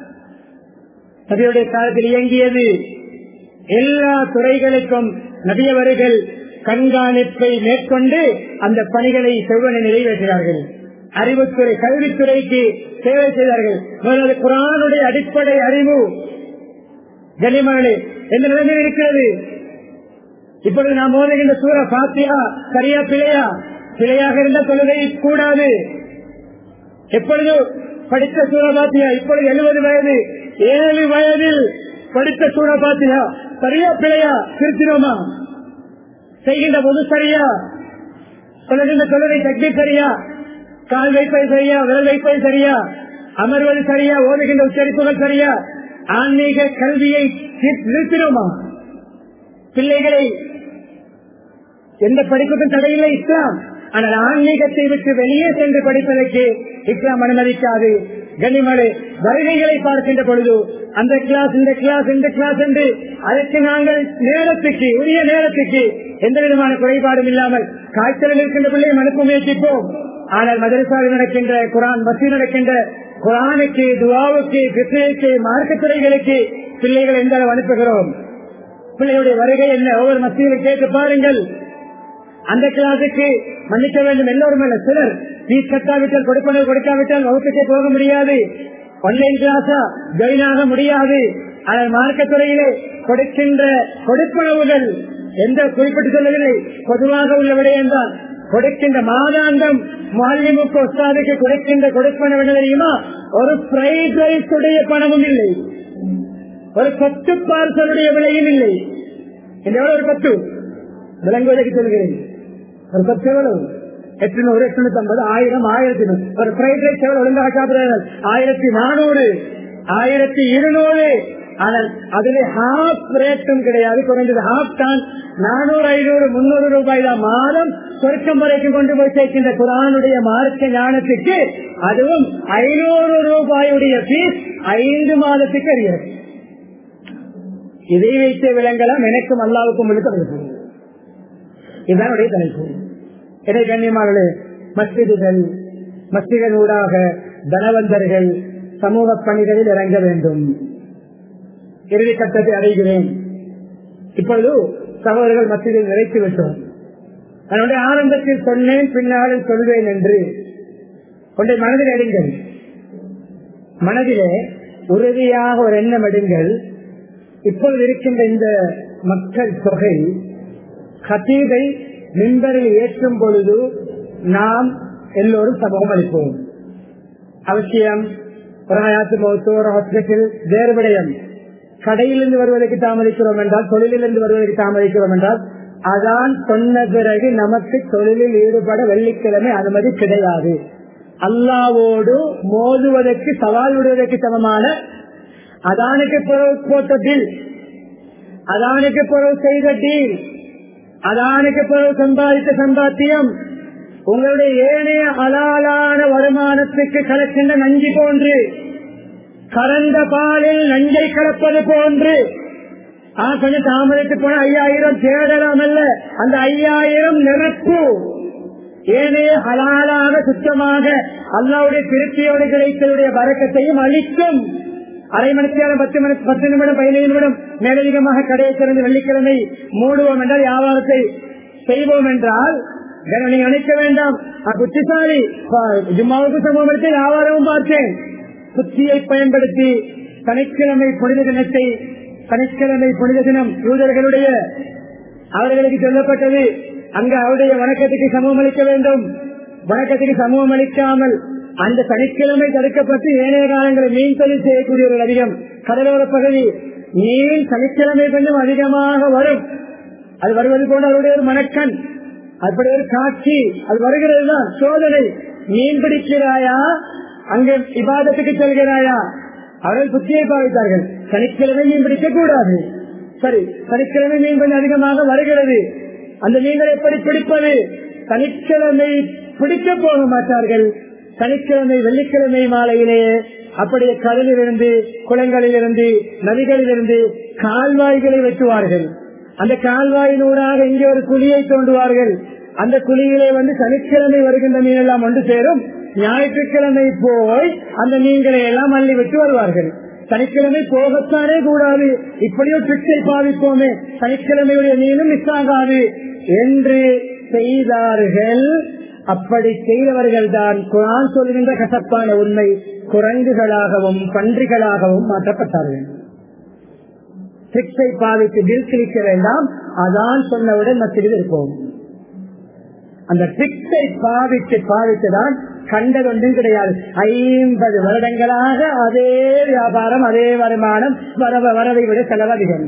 நபியுடைய காலத்தில் இயங்கியது எல்லா துறைகளுக்கும் நபியவர்கள் கண்காணிப்பை மேற்கொண்டு அந்த பணிகளை செவ்வனை நிறைவேற்றினார்கள் அறிவுத்துறை கல்வித்துறைக்கு சேவை செய்தார்கள் முதலாவது குரானுடைய அடிப்படை அறிவு கனிமகளே எந்த நிலைமையில் இருக்கிறது இப்பொழுது நாம் மோதுகின்ற சூற பாத்தியா சரியா பிழையா பிழையாக இருந்த தொழுகை கூடாது எப்பொழுது படித்த சூற பாத்தியா இப்பொழுது எழுபது வயது ஏழு வயதில் படித்த சூற பாத்தியா சரியா பிழையா திருத்தினோமா செய்கின்ற பொது சரியா சொல்லுகின்ற தொழுகை சக்தி சரியா கால் வைப்பது சரியா விரல் வைப்பது சரியா அமர்வது சரியா ஓதுகின்ற உச்சரிப்புகள் சரியா ஆன்மீக கல்வியை நிறுத்தினோமா பிள்ளைகளை எந்த படிப்புக்கும் தடையில்லை இஸ்லாம் ஆனால் ஆன்மீகத்தை விட்டு வெளியே சென்று படிப்பதற்கு இஸ்லாம் அனுமதிக்காது கனிமலை வருகைகளை பார்க்கின்ற பொழுது அந்த கிளாஸ் இந்த கிளாஸ் இந்த கிளாஸ் என்று அதற்கு நாங்கள் நேரத்துக்கு உரிய நேரத்துக்கு எந்த விதமான குறைபாடும் இல்லாமல் காய்ச்சலில் இருக்கின்ற பிள்ளையை அனுப்ப முயற்சிப்போம் ஆனால் மதரசாவில் நடக்கின்ற குரான் பசி நடக்கின்ற குரானுக்கு துவாவுக்கு கிருஷ்ணருக்கு மார்க்கத்துறைகளுக்கு பிள்ளைகள் எந்த அளவு அனுப்புகிறோம் பிள்ளையுடைய வருகை என்ன ஒவ்வொரு மத்தியிலும் கேட்டு பாருங்கள் அந்த கிளாஸுக்கு மன்னிக்க வேண்டும் எல்லோரும் அல்ல சிலர் பீஸ் கட்டாவிட்டால் கொடுப்பனர் கொடுக்காவிட்டால் வகுப்புக்கே போக முடியாது ஆன்லைன் கிளாஸா ஜாயின் ஆக முடியாது ஆனால் மார்க்கத்துறையிலே கொடுக்கின்ற கொடுப்பனவுகள் எந்த குறிப்பிட்டு சொல்லவில்லை பொதுவாக உள்ள விடயம் தான் கொடுக்கின்ற மாதாந்தம் மாலிமுக்கு ஒஸ்தாதுக்கு கொடுக்கின்ற கொடுப்பனவு என்ன தெரியுமா ஒரு பிரைட் ரைஸ் உடைய பணமும் இல்லை ஒரு கொத்து பார்சலுடைய விலையும் இல்லை இந்த எவ்வளவு ஒரு கொத்து விளங்குவதற்கு சொல்கிறேன் ஒரு கொத்து எவ்வளவு எட்நூறு எட்நூத்தி ஐம்பது ஆயிரம் ஆயிரத்தி ஒரு பிரைட் ரைஸ் எவ்வளவு ஒழுங்காக சாப்பிடுறார்கள் ஆயிரத்தி நானூறு ஆயிரத்தி இருநூறு ஆனால் அதுல ஹாஃப் ரேட்டும் கிடையாது குறைந்தது ஹாஃப் தான் நானூறு ஐநூறு முன்னூறு ரூபாய் தான் மாதம் சொர்க்கம் வரைக்கும் கொண்டு போய் சேர்க்கின்ற குரானுடைய மார்க்க ஞானத்துக்கு அதுவும் ஐநூறு ரூபாயுடைய பீஸ் ஐந்து மாதத்துக்கு அறியாது இதை வைத்து விளங்கலாம் எனக்கும் அல்லாவுக்கும் உள்ள தலைப்பு இதுதான் உடைய தலைப்பு இதை கண்ணியமார்களே மஸ்ஜிதுகள் மஸ்ஜிதன் ஊடாக தனவந்தர்கள் சமூக பணிகளில் இறங்க வேண்டும் இறுதி கட்டத்தை அடைகிறேன் இப்பொழுது சகோதரர்கள் மத்தியில் நிறைத்து விட்டோம் அதனுடைய ஆரம்பத்தில் சொன்னேன் பின்னாலும் சொல்வேன் என்று கொண்டை மனதில் எடுங்கள் மனதிலே உறுதியாக ஒரு எண்ணம் எடுங்கள் இப்பொழுது இருக்கின்ற இந்த மக்கள் தொகை கத்தீதை மின்பரில் ஏற்றும் பொழுது நாம் எல்லோரும் சமூகம் அளிப்போம் அவசியம் ஒரு ஹயாத்து மௌத்து ஒரு ஹாஸ்பிட்டல் வேறு விடயம் கடையிலிருந்து வருவதற்கு தாமதிக்கிறோம் என்றால் தொழிலிருந்து வருவதற்கு தாமதிக்கிறோம் என்றால் அதான் சொன்ன பிறகு நமக்கு தொழிலில் ஈடுபட வெள்ளிக்கிழமை அனுமதி கிடையாது அல்லாவோடு மோதுவதற்கு சவால் விடுவதற்கு சமமான அதானுக்கு பிறகு போட்ட டீல் அதானுக்கு பிறகு செய்த டீல் அதானுக்கு பிறகு சம்பாதித்த சம்பாத்தியம் உங்களுடைய ஏனைய அலாலான வருமானத்துக்கு கலக்கின்ற நஞ்சு போன்று கறந்த பாலில் நஞ்சை கலப்பது போன்று கொஞ்சம் தாமதித்து போன ஐயாயிரம் தேடலாம் அல்ல அந்த ஐயாயிரம் நெருப்பு ஏனைய ஹலாலாக சுத்தமாக அல்லாவுடைய திருப்தியோடு கிடைத்ததுடைய வரக்கத்தையும் அளிக்கும் அரை மணிக்கு நேரம் பத்து மணி பத்து நிமிடம் பதினைந்து நிமிடம் மேலதிகமாக கடையை திறந்து வெள்ளிக்கிழமை மூடுவோம் என்றால் வியாபாரத்தை செய்வோம் என்றால் வேற நீங்க நினைக்க வேண்டாம் நான் புத்திசாலி ப- ஜும்மாவுக்கு சமூகம் எடுத்து வியாபாரமும் பார்த்தேன் புத்தியை பயன்படுத்தி சனிக்கிழமை புனித தினத்தை சனிக்கிழமை புனித தினம் யூதர்களுடைய அவர்களுக்கு சொல்லப்பட்டது அங்க அவருடைய வணக்கத்துக்கு சமூகம் அளிக்க வேண்டும் வணக்கத்துக்கு சமூகம் அளிக்காமல் அந்த சனிக்கிழமை தடுக்கப்பட்டு ஏனைய காலங்களில் மீன் தொழில் செய்யக்கூடியவர்கள் அதிகம் கடலோர பகுதி மீன் சனிக்கிழமை கொஞ்சம் அதிகமாக வரும் அது வருவது போல அவருடைய ஒரு மனக்கண் அப்படி ஒரு காட்சி அது வருகிறது தான் சோதனை மீன் பிடிக்கிறாயா அங்கு இபாதத்துக்கு செல்கிறாயா அவர்கள் புத்தியை பாவித்தார்கள் சனிக்கிழமை மீன் பிடிக்க கூடாது சரி சனிக்கிழமை மீன் கொஞ்சம் அதிகமாக வருகிறது அந்த மீன்களை எப்படி பிடிப்பது சனிக்கிழமை பிடிக்க போக மாட்டார்கள் சனிக்கிழமை வெள்ளிக்கிழமை மாலையிலேயே அப்படியே கடலிலிருந்து குளங்களிலிருந்து நதிகளிலிருந்து கால்வாய்களை வெட்டுவார்கள் அந்த கால்வாயினூடாக இங்கே ஒரு குழியை தோண்டுவார்கள் அந்த குழியிலே வந்து சனிக்கிழமை வருகின்ற மீன் எல்லாம் ஒன்று சேரும் ஞாயிற்றுக்கிழமை போய் அந்த மீன்களை எல்லாம் அள்ளி விட்டு வருவார்கள் சனிக்கிழமை போகத்தானே கூடாது இப்படியோ ட்ரிக்ஸை பாவிப்போமே சனிக்கிழமையுடைய மீனும் மிஸ் ஆகாது என்று செய்தார்கள் அப்படி செய்தவர்கள் தான் குரான் சொல்கின்ற கசப்பான உண்மை குரங்குகளாகவும் பன்றிகளாகவும் மாற்றப்பட்டார்கள் ட்ரிக்ஸை பாவித்து பில் கிழிக்க வேண்டாம் அதான் சொன்னவுடன் மத்தியில் இருப்போம் அந்த ட்ரிக்ஸை பாவித்து பாவித்துதான் கண்டதொன்றும் கிடையாது ஐம்பது வருடங்களாக அதே வியாபாரம் அதே வருமானம் வரவ வரவை விட செலவு அதிகம்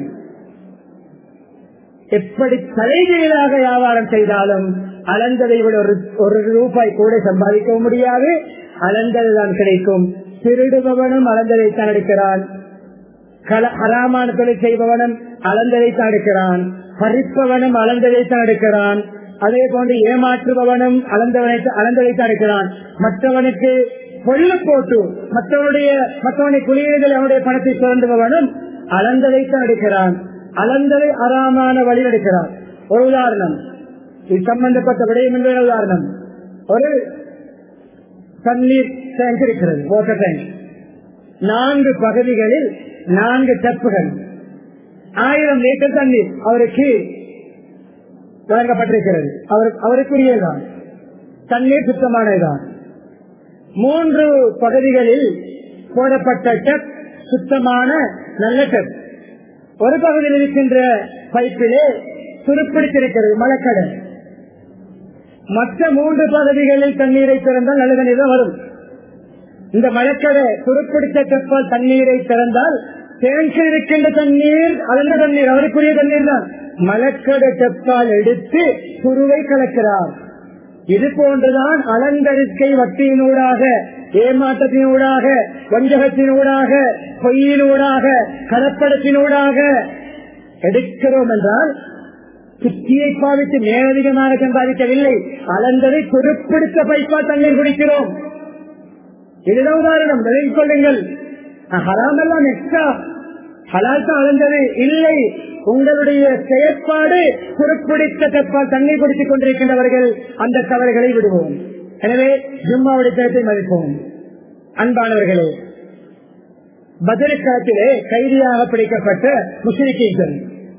எப்படி தலைகீழாக வியாபாரம் செய்தாலும் அளந்ததை விட ஒரு ஒரு ரூபாய் கூட சம்பாதிக்கவும் முடியாது அளந்ததுதான் கிடைக்கும் திருடுபவனும் அளந்ததைத்தான் எடுக்கிறான் கல- ஹராமான தொழில் செய்பவனும் அளந்ததைத்தான் எடுக்கிறான் பறிப்பவனும் அளந்ததைத்தான் எடுக்கிறான் அதே போன்று ஏமாற்றுபவனும் அளந்தவனை அளந்ததைத்தான் எடுக்கிறான் மற்றவனுக்கு பொல்லு போட்டு மற்றவனுடைய மற்றவனை குளியல்கள் அவனுடைய பணத்தை சுரண்டுபவனும் அளந்ததைத்தான் எடுக்கிறான் அளந்ததை அறாமான வழி எடுக்கிறான் ஒரு உதாரணம் இது சம்பந்தப்பட்ட விடயம் என்ற உதாரணம் ஒரு தண்ணீர் டேங்க் இருக்கிறது வாட்டர் டேங்க் நான்கு பகுதிகளில் நான்கு டப்புகள் ஆயிரம் லிட்டர் தண்ணீர் அவருக்கு வழங்கப்பட்டிருக்கிறது அவர் அவருக்குரியதான் தண்ணீர் சுத்தமானதுதான் மூன்று பகுதிகளில் போடப்பட்ட டப் சுத்தமான நல்ல டப் ஒரு பகுதியில் இருக்கின்ற பைப்பிலே துருப்பிடித்திருக்கிறது மழைக்கடல் மற்ற மூன்று பகுதிகளில் தண்ணீரை திறந்தால் நல்ல தண்ணீர் தான் வரும் இந்த மழைக்கடை துருப்பிடித்த கப்பால் தண்ணீரை திறந்தால் டேங்கில் இருக்கின்ற தண்ணீர் அளந்த தண்ணீர் அவருக்குரிய தண்ணீர் தான் மலக்கடை டப்பால் எடுத்து குருவை கலக்கிறார் இது போன்றுதான் அலங்கரிக்கை வட்டியினூடாக ஏமாற்றத்தினூடாக வஞ்சகத்தினூடாக பொய்யினூடாக கலப்படத்தினூடாக எடுக்கிறோம் என்றால் சுத்தியை பாவித்து மேலதிகமாக சம்பாதிக்கவில்லை அளந்ததை குறிப்பிடுத்த பைப்பா தண்ணீர் குடிக்கிறோம் இதுதான் உதாரணம் நினைவு கொள்ளுங்கள் ஹராம் எல்லாம் எக்ஸ்ட்ரா ஹலால் தான் அளந்தது இல்லை உங்களுடைய செயற்பாடு குறிப்பிடித்த தப்பால் தண்ணீர் குடித்துக் கொண்டிருக்கின்றவர்கள் அந்த தவறுகளை விடுவோம் எனவே ஜும்மாவுடைய கருத்தை மதிப்போம் அன்பானவர்களே பதிலுக்காலத்திலே கைதியாக பிடிக்கப்பட்ட முஸ்லிக்கீர்கள்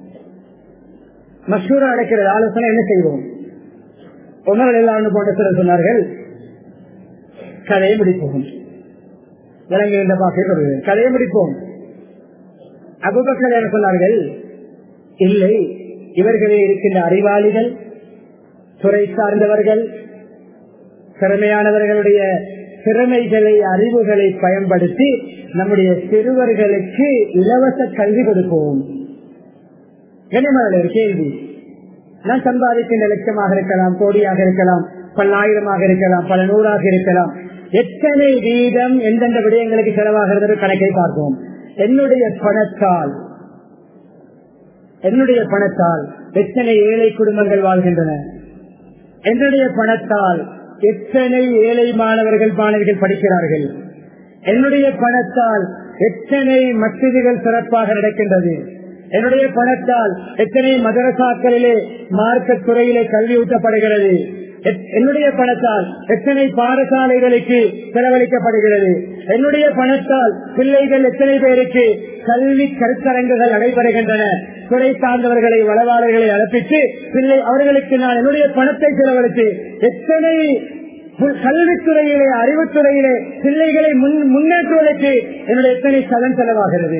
மசூரா அடைக்கிறது ஆலோசனை என்ன செய்வோம் உணர்கள் எல்லாம் போன்ற சிலர் சொன்னார்கள் கதையை முடிப்போம் விளங்குகின்ற பாக்கை கதையை முடிப்போம் அபுபக்கர் என்ன சொன்னார்கள் இல்லை இவர்களே இருக்கின்ற அறிவாளிகள் துறை சார்ந்தவர்கள் திறமையானவர்களுடைய திறமைகளை அறிவுகளை பயன்படுத்தி நம்முடைய சிறுவர்களுக்கு இலவச கல்வி கொடுப்போம் கனிமலர் கேள்வி நான் சம்பாதிக்கின்ற லட்சமாக இருக்கலாம் கோடியாக இருக்கலாம் பல்லாயிரமாக இருக்கலாம் பல நூறாக இருக்கலாம் எத்தனை வீதம் எந்தெந்த விடயங்களுக்கு செலவாகிறது கணக்கை பார்ப்போம் என்னுடைய பணத்தால் என்னுடைய பணத்தால் எத்தனை ஏழை குடும்பங்கள் வாழ்கின்றன என்னுடைய பணத்தால் எத்தனை ஏழை மாணவர்கள் மாணவிகள் படிக்கிறார்கள் என்னுடைய பணத்தால் எத்தனை மசிதிகள் சிறப்பாக நடக்கின்றது என்னுடைய பணத்தால் எத்தனை மதரசாக்களிலே மார்க்க துறையிலே கல்வி ஊட்டப்படுகிறது எத்- என்னுடைய பணத்தால் எத்தனை பாடசாலைகளுக்கு செலவழிக்கப்படுகிறது என்னுடைய பணத்தால் பிள்ளைகள் எத்தனை பேருக்கு கல்வி கருத்தரங்குகள் நடைபெறுகின்றன துறை சார்ந்தவர்களை வளவாளர்களை அழைப்பித்து பிள்ளை அவர்களுக்கு நான் என்னுடைய பணத்தை செலவழித்து எத்தனை பு- கல்வித்துறையிலே அறிவுத்துறையிலே பிள்ளைகளை முன்- முன்னேற்றுவதற்கு என்னுடைய எத்தனை சதன் செலவாகிறது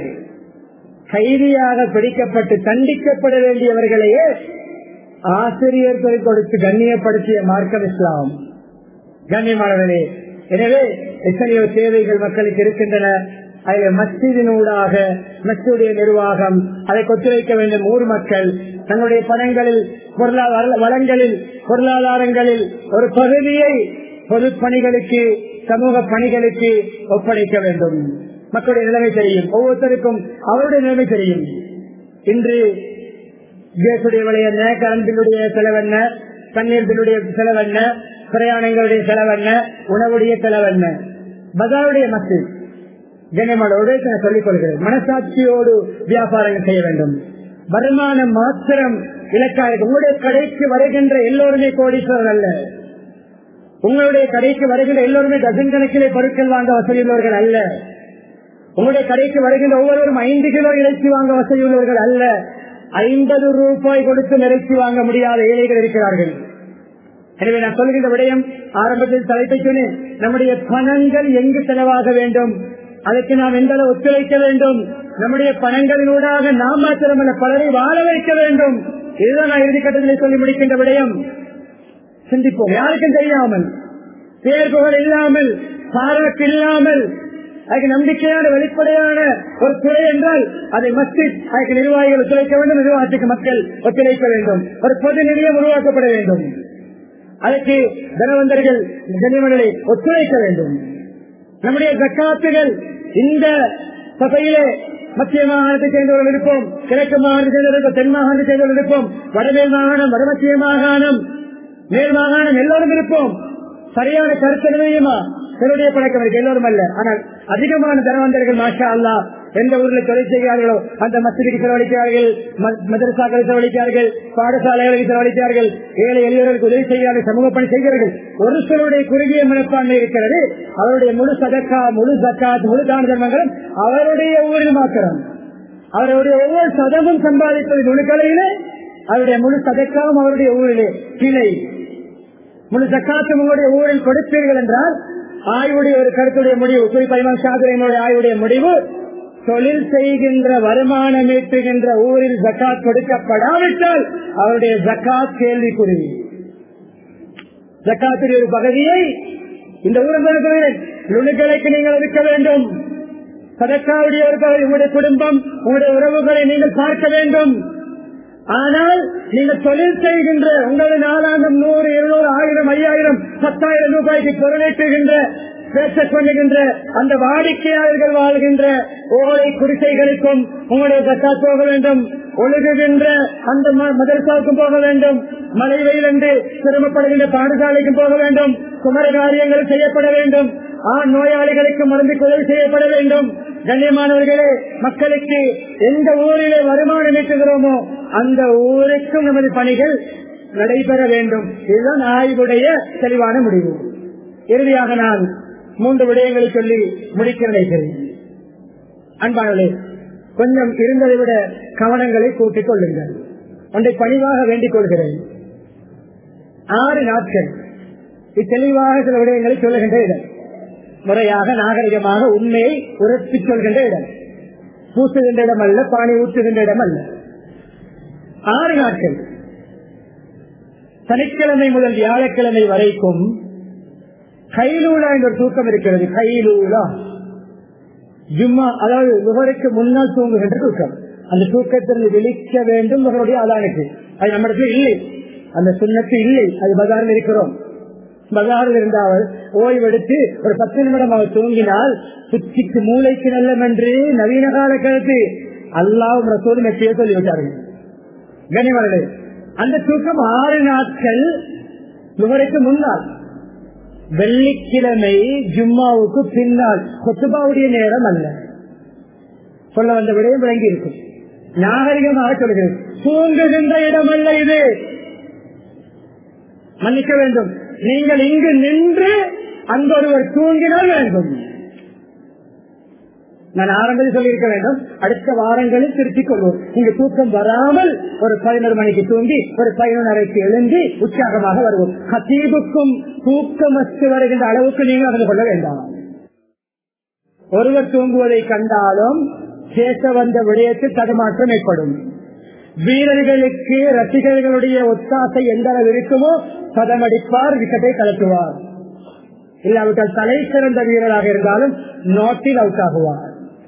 கைதியாக பிடிக்கப்பட்டு தண்டிக்கப்பட வேண்டியவர்களையே ஆசிரியர்கள் கொடுத்து கண்ணியப்படுத்திய மார்க்கம் இஸ்லாம் கண்ணியமானவர்களே எனவே எத்தனையோ தேவைகள் மக்களுக்கு இருக்கின்றன அதில் மஸ்ஜிதினூடாக மஸ்ஜிடைய நிர்வாகம் அதை கொத்துழைக்க வேண்டும் ஊர் மக்கள் தங்களுடைய பணங்களில் பொருளாதார வளங்களில் பொருளாதாரங்களில் ஒரு பகுதியை பொது பணிகளுக்கு சமூக பணிகளுக்கு ஒப்படைக்க வேண்டும் மக்களுடைய நிலைமை தெரியும் ஒவ்வொருத்தருக்கும் அவருடைய நிலைமை தெரியும் இன்று கேசுடைய விலை என்ன கரண்டினுடைய செலவென்ன தண்ணீர் பில்லுடைய செலவென்ன பிரயாணங்களுடைய செலவென்ன உணவுடைய செலவென்ன பஜாருடைய மக்கள் கண்ணியமானோடு நான் சொல்லிக் கொள்கிறேன் மனசாட்சியோடு வியாபாரங்கள் செய்ய வேண்டும் வருமானம் மாத்திரம் இலக்காக உங்களுடைய கடைக்கு வருகின்ற எல்லோருமே கோடீஸ்வரர் அல்ல உங்களுடைய கடைக்கு வருகின்ற எல்லோருமே டசன் கணக்கிலே பொருட்கள் வாங்க வசதியுள்ளவர்கள் அல்ல உங்களுடைய கடைக்கு வருகின்ற ஒவ்வொருவரும் ஐந்து கிலோ இறைச்சி வாங்க வசதியுள்ளவர்கள் அல்ல ஐம்பது ரூபாய் கொடுத்து இறைச்சி வாங்க முடியாத ஏழைகள் இருக்கிறார்கள் எனவே நான் சொல்கின்ற விடயம் ஆரம்பத்தில் தலைப்பை சொன்னேன் நம்முடைய பணங்கள் எங்கு செலவாக வேண்டும் அதற்கு நாம் எந்த அளவு ஒத்துழைக்க வேண்டும் நம்முடைய பணங்களினூடாக நாம் மாத்திரமல்ல பலரை வாழ வைக்க வேண்டும் இதுதான் நான் இறுதி கட்டத்திலே சொல்லி முடிக்கின்ற விடயம் சிந்திப்போம் யாருக்கும் தெரியாமல் பேர் புகழ் இல்லாமல் பாராட்டு இல்லாமல் அதுக்கு நம்பிக்கையான வெளிப்படையான ஒரு துறை என்றால் அதை மஸ்ஜித் அதுக்கு நிர்வாகிகள் ஒத்துழைக்க வேண்டும் நிர்வாகத்துக்கு மக்கள் ஒத்துழைக்க வேண்டும் ஒரு பொது நிலையம் உருவாக்கப்பட வேண்டும் அதற்கு தனவந்தர்கள் ஜனிமர்களை ஒத்துழைக்க வேண்டும் நம்முடைய ஜக்காத்துகள் இந்த சபையிலே மத்திய மாகாணத்தை சேர்ந்தவர்கள் இருப்போம் கிழக்கு மாகாணத்தை சேர்ந்தவர்கள் தென் மாகாணத்தை சேர்ந்தவர்கள் இருப்போம் வடமேல் மாகாணம் வடமத்திய மாகாணம் மேல் மாகாணம் எல்லோரும் இருப்போம் சரியான கருத்து நிலையமா என்னுடைய பழக்கம் இருக்கு எல்லோரும் அல்ல ஆனால் அதிகமான தனவந்தர்கள் மாஷா அல்லா எந்த ஊர்ல தொழில் செய்கிறார்களோ அந்த மசிதிக்கு செலவழிக்கிறார்கள் ம- மதரசாக்களை செலவழிக்கிறார்கள் பாடசாலைகளுக்கு செலவழிக்கிறார்கள் ஏழை எளியவர்களுக்கு உதவி செய்கிறார்கள் சமூக பணி செய்கிறார்கள் ஒரு சிலருடைய குறுகிய மனப்பான்மை இருக்கிறது அவருடைய முழு சதக்கா முழு ஜக்காத் முழு தான தர்மங்களும் அவருடைய ஊரில் மாத்திரம் அவருடைய ஒவ்வொரு சதமும் சம்பாதிப்பது நுணுக்கலையிலே அவருடைய முழு சதக்காவும் அவருடைய ஊரிலே கிளை முழு சக்காத்தும் உங்களுடைய ஊரில் கொடுப்பீர்கள் என்றால் ஆய்வுடைய ஒரு கருத்துடைய முடிவு குறிப்பாக சாதனையினுடைய ஆய்வுடைய முடிவு தொழில் செய்கின்ற வருமானம் ஈட்டுகின்ற ஊரில் ஜக்காத் கொடுக்கப்படாவிட்டால் அவருடைய ஜக்காத் கேள்விக்குறி ஜக்காத்துடைய ஒரு பகுதியை இந்த ஊரில் நுணுக்கலைக்கு நீங்கள் இருக்க வேண்டும் சதக்காவுடைய ஒரு பகுதி உங்களுடைய குடும்பம் உங்களுடைய உறவுகளை நீங்கள் பார்க்க வேண்டும் ஆனால் நீங்கள் தொழில் செய்கின்ற உங்களுடைய நாலாயிரம் நூறு இருநூறு ஆயிரம் ஐயாயிரம் பத்தாயிரம் ரூபாய்க்கு பொருளீட்டுகின்ற பேசக் கொள்ளுகின்ற அந்த வாடிக்கையாளர்கள் வாழ்கின்ற ஓலை குடிசைகளுக்கும் உங்களுடைய ஜக்காத் போக வேண்டும் ஒழுகுகின்ற அந்த ம- மதரசாவுக்கும் போக வேண்டும் மழை வெயில் என்று சிரமப்படுகின்ற பாடசாலைக்கும் போக வேண்டும் குமர காரியங்கள் செய்யப்பட வேண்டும் ஆண் நோயாளிகளுக்கு மருந்து உதவி செய்யப்பட வேண்டும் கண்ணியமானவர்களே மக்களுக்கு எந்த ஊரிலே வருமானம் ஈட்டுகிறோமோ அந்த ஊருக்கும் நமது பணிகள் நடைபெற வேண்டும் இதுதான் ஆய்வுடைய தெளிவான முடிவு இறுதியாக நான் மூன்று விடயங்களை சொல்லி முடிக்க நினைக்கிறேன் அன்பானே கொஞ்சம் இருந்ததை விட கவனங்களை கூட்டிக் கொள்ளுங்கள் ஒன்றை பணிவாக வேண்டிக் கொள்கிறேன் ஆறு நாட்கள் இத்தெளிவாக சில விடயங்களை சொல்லுகின்ற இடம் முறையாக நாகரிகமாக உண்மையை உரத்தி சொல்கின்ற இடம் பூசுகின்ற இடம் அல்ல பானை ஊற்றுகின்ற இடம் அல்ல ஆறு நாட்கள் சனிக்கிழமை முதல் வியாழக்கிழமை வரைக்கும் கைலூலா என்ற ஒரு தூக்கம் இருக்கிறது கைலூலா ஜும்மா அதாவது நுகருக்கு முன்னால் தூங்குகின்ற தூக்கம் அந்த தூக்கத்திலிருந்து விழிக்க வேண்டும் அவருடைய அதானுக்கு அது நம்மிடத்தில் இல்லை அந்த சுண்ணத்து இல்லை அது பஜாரில் இருக்கிறோம் பஜாரில் இருந்தால் ஓய்வெடுத்து ஒரு பத்து நிமிடம் அவர் தூங்கினால் சுற்றிக்கு மூளைக்கு நல்லம் என்று நவீன கால கருத்து அல்லாவும் ரசோலும் எப்பயோ சொல்லிவிட்டார்கள் கனிமர்களே அந்த தூக்கம் ஆறு நாட்கள் நுகருக்கு முன்னால் வெள்ளிக்கிழமை ஜும்மாவுக்கு பின்னால் கொத்துபாவுடைய நேரம் அல்ல சொல்ல வந்த விடயம் விளங்கி இருக்கும் நாகரிகமாக சொல்கிறேன் தூங்குகின்ற இடமல்ல இது மன்னிக்க வேண்டும் நீங்கள் இங்கு நின்று அங்கொருவர் தூங்கினால் வேண்டும் நான் ஆரம்பத்தில் சொல்லியிருக்க வேண்டும் அடுத்த வாரங்களில் திருத்திக் கொள்வோம் இங்கு தூக்கம் வராமல் ஒரு பதினொரு மணிக்கு தூங்கி ஒரு பதினொன்றரைக்கு எழுந்தி உற்சாகமாக வருவோம் ஹத்தீபுக்கும் தூக்கமற்று வருகின்ற அளவுக்கு நீங்கள் நடந்து கொள்ள வேண்டாம் ஒருவர் தூங்குவதை கண்டாலும் பேச வந்த விடயத்தில் தடுமாற்றம் ஏற்படும் வீரர்களுக்கு ரசிகர்களுடைய ஒத்தாசை எந்த அளவு இருக்குமோ பதமடிப்பார் விக்கெட்டை கலத்துவார் இல்லாவிட்டால் தலை சிறந்த வீரராக இருந்தாலும் நோட்டில் அவுட் ஆகுவார்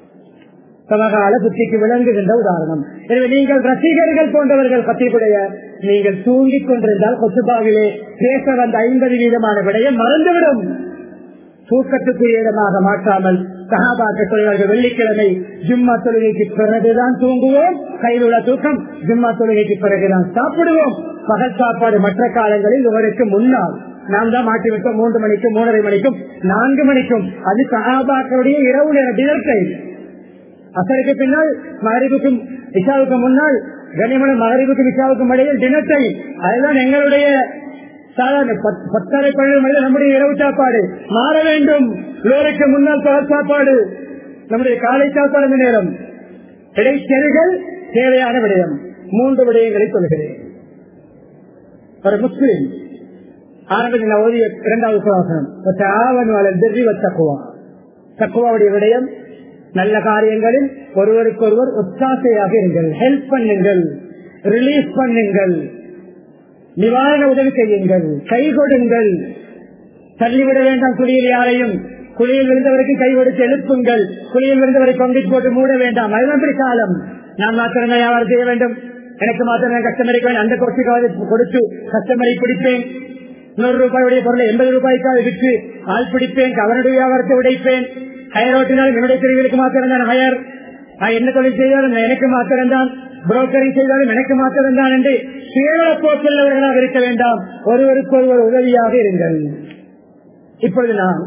சமகால புத்திக்கு விளங்குகின்ற உதாரணம் எனவே நீங்கள் ரசிகர்கள் போன்றவர்கள் கத்திப்புடைய நீங்கள் தூங்கிக் கொண்டிருந்தால் கொத்துபாவிலே பேச வந்த ஐம்பது வீதமான விடயம் மறந்துவிடும் தூக்கத்துக்கு இடமாக மாற்றாமல் சகாபாக்க தொழிலாளர்கள் வெள்ளிக்கிழமை ஜும்மா தொழுகைக்கு பிறகுதான் தூங்குவோம் கையில் உள்ள தூக்கம் ஜும்மா தொழுகைக்கு பிறகுதான் சாப்பிடுவோம் பகல் சாப்பாடு மற்ற காலங்களில் இவருக்கு முன்னால் நாம் தான் மாட்டி விட்டோம் மூன்று மணிக்கும் மூன்றரை மணிக்கும் நான்கு மணிக்கும் அது சகாபாக்களுடைய இரவு நேர டினர் டைம் அசருக்கு பின்னால் மகரிபுக்கும் இஷாவுக்கு முன்னால் கனிமன மகரிபுக்கும் இஷாவுக்கும் இடையில் டினர் டைம் அதுதான் எங்களுடைய சாதாரண பத்தரை பன்னெண்டு மணியில் நம்முடைய இரவு சாப்பாடு மாற வேண்டும் லோருக்கு முன்னால் பகல் சாப்பாடு நம்முடைய காலை சாப்பாடு அந்த நேரம் இடைச்செருகள் தேவையான விடயம் மூன்று விடயங்களை சொல்கிறேன் ஒரு முஸ்லீம் ஆரம்பத்தில் ஓதிய இரண்டாவது சுவாசனம் தக்குவா தக்குவாவுடைய விடயம் நல்ல காரியங்களில் ஒருவருக்கொருவர் ஒத்தாசையாக இருங்கள் ஹெல்ப் பண்ணுங்கள் ரிலீஸ் பண்ணுங்கள் நிவாரண உதவி செய்யுங்கள் கை கொடுங்கள் தள்ளிவிட வேண்டாம் குழியில் யாரையும் குழியில் விழுந்தவருக்கு கை கொடுத்து எழுப்புங்கள் குழியில் விழுந்தவரை பங்கிட்டு போட்டு மூட வேண்டாம் அதுதான் காலம் நான் மாத்திரம் வியாபாரம் செய்ய வேண்டும் எனக்கு மாத்திரம் கஸ்டமரை அந்த கோஷிக்காவது கொடுத்து கஸ்டமரை பிடிப்பேன் நூறு ரூபாயுடைய பொருளை எண்பது ரூபாய்க்காக விற்று ஆள் பிடிப்பேன் அவனுடைய வியாபாரத்தை உடைப்பேன் ஹயர் ஓட்டினாலும் என்னுடைய பிரிவுகளுக்கு மாத்திரம் தான் ஹயர் நான் என்ன தொழில் செய்தாலும் எனக்கு மாத்திரம் தான் புரோக்கரிங் செய்தாலும் எனக்கு மாத்திரம் தான் என்று கேவல போக்குள்ளவர்களாக இருக்க வேண்டாம் ஒருவருக்கு ஒருவர் உதவியாக இருங்கள் இப்பொழுது நாம்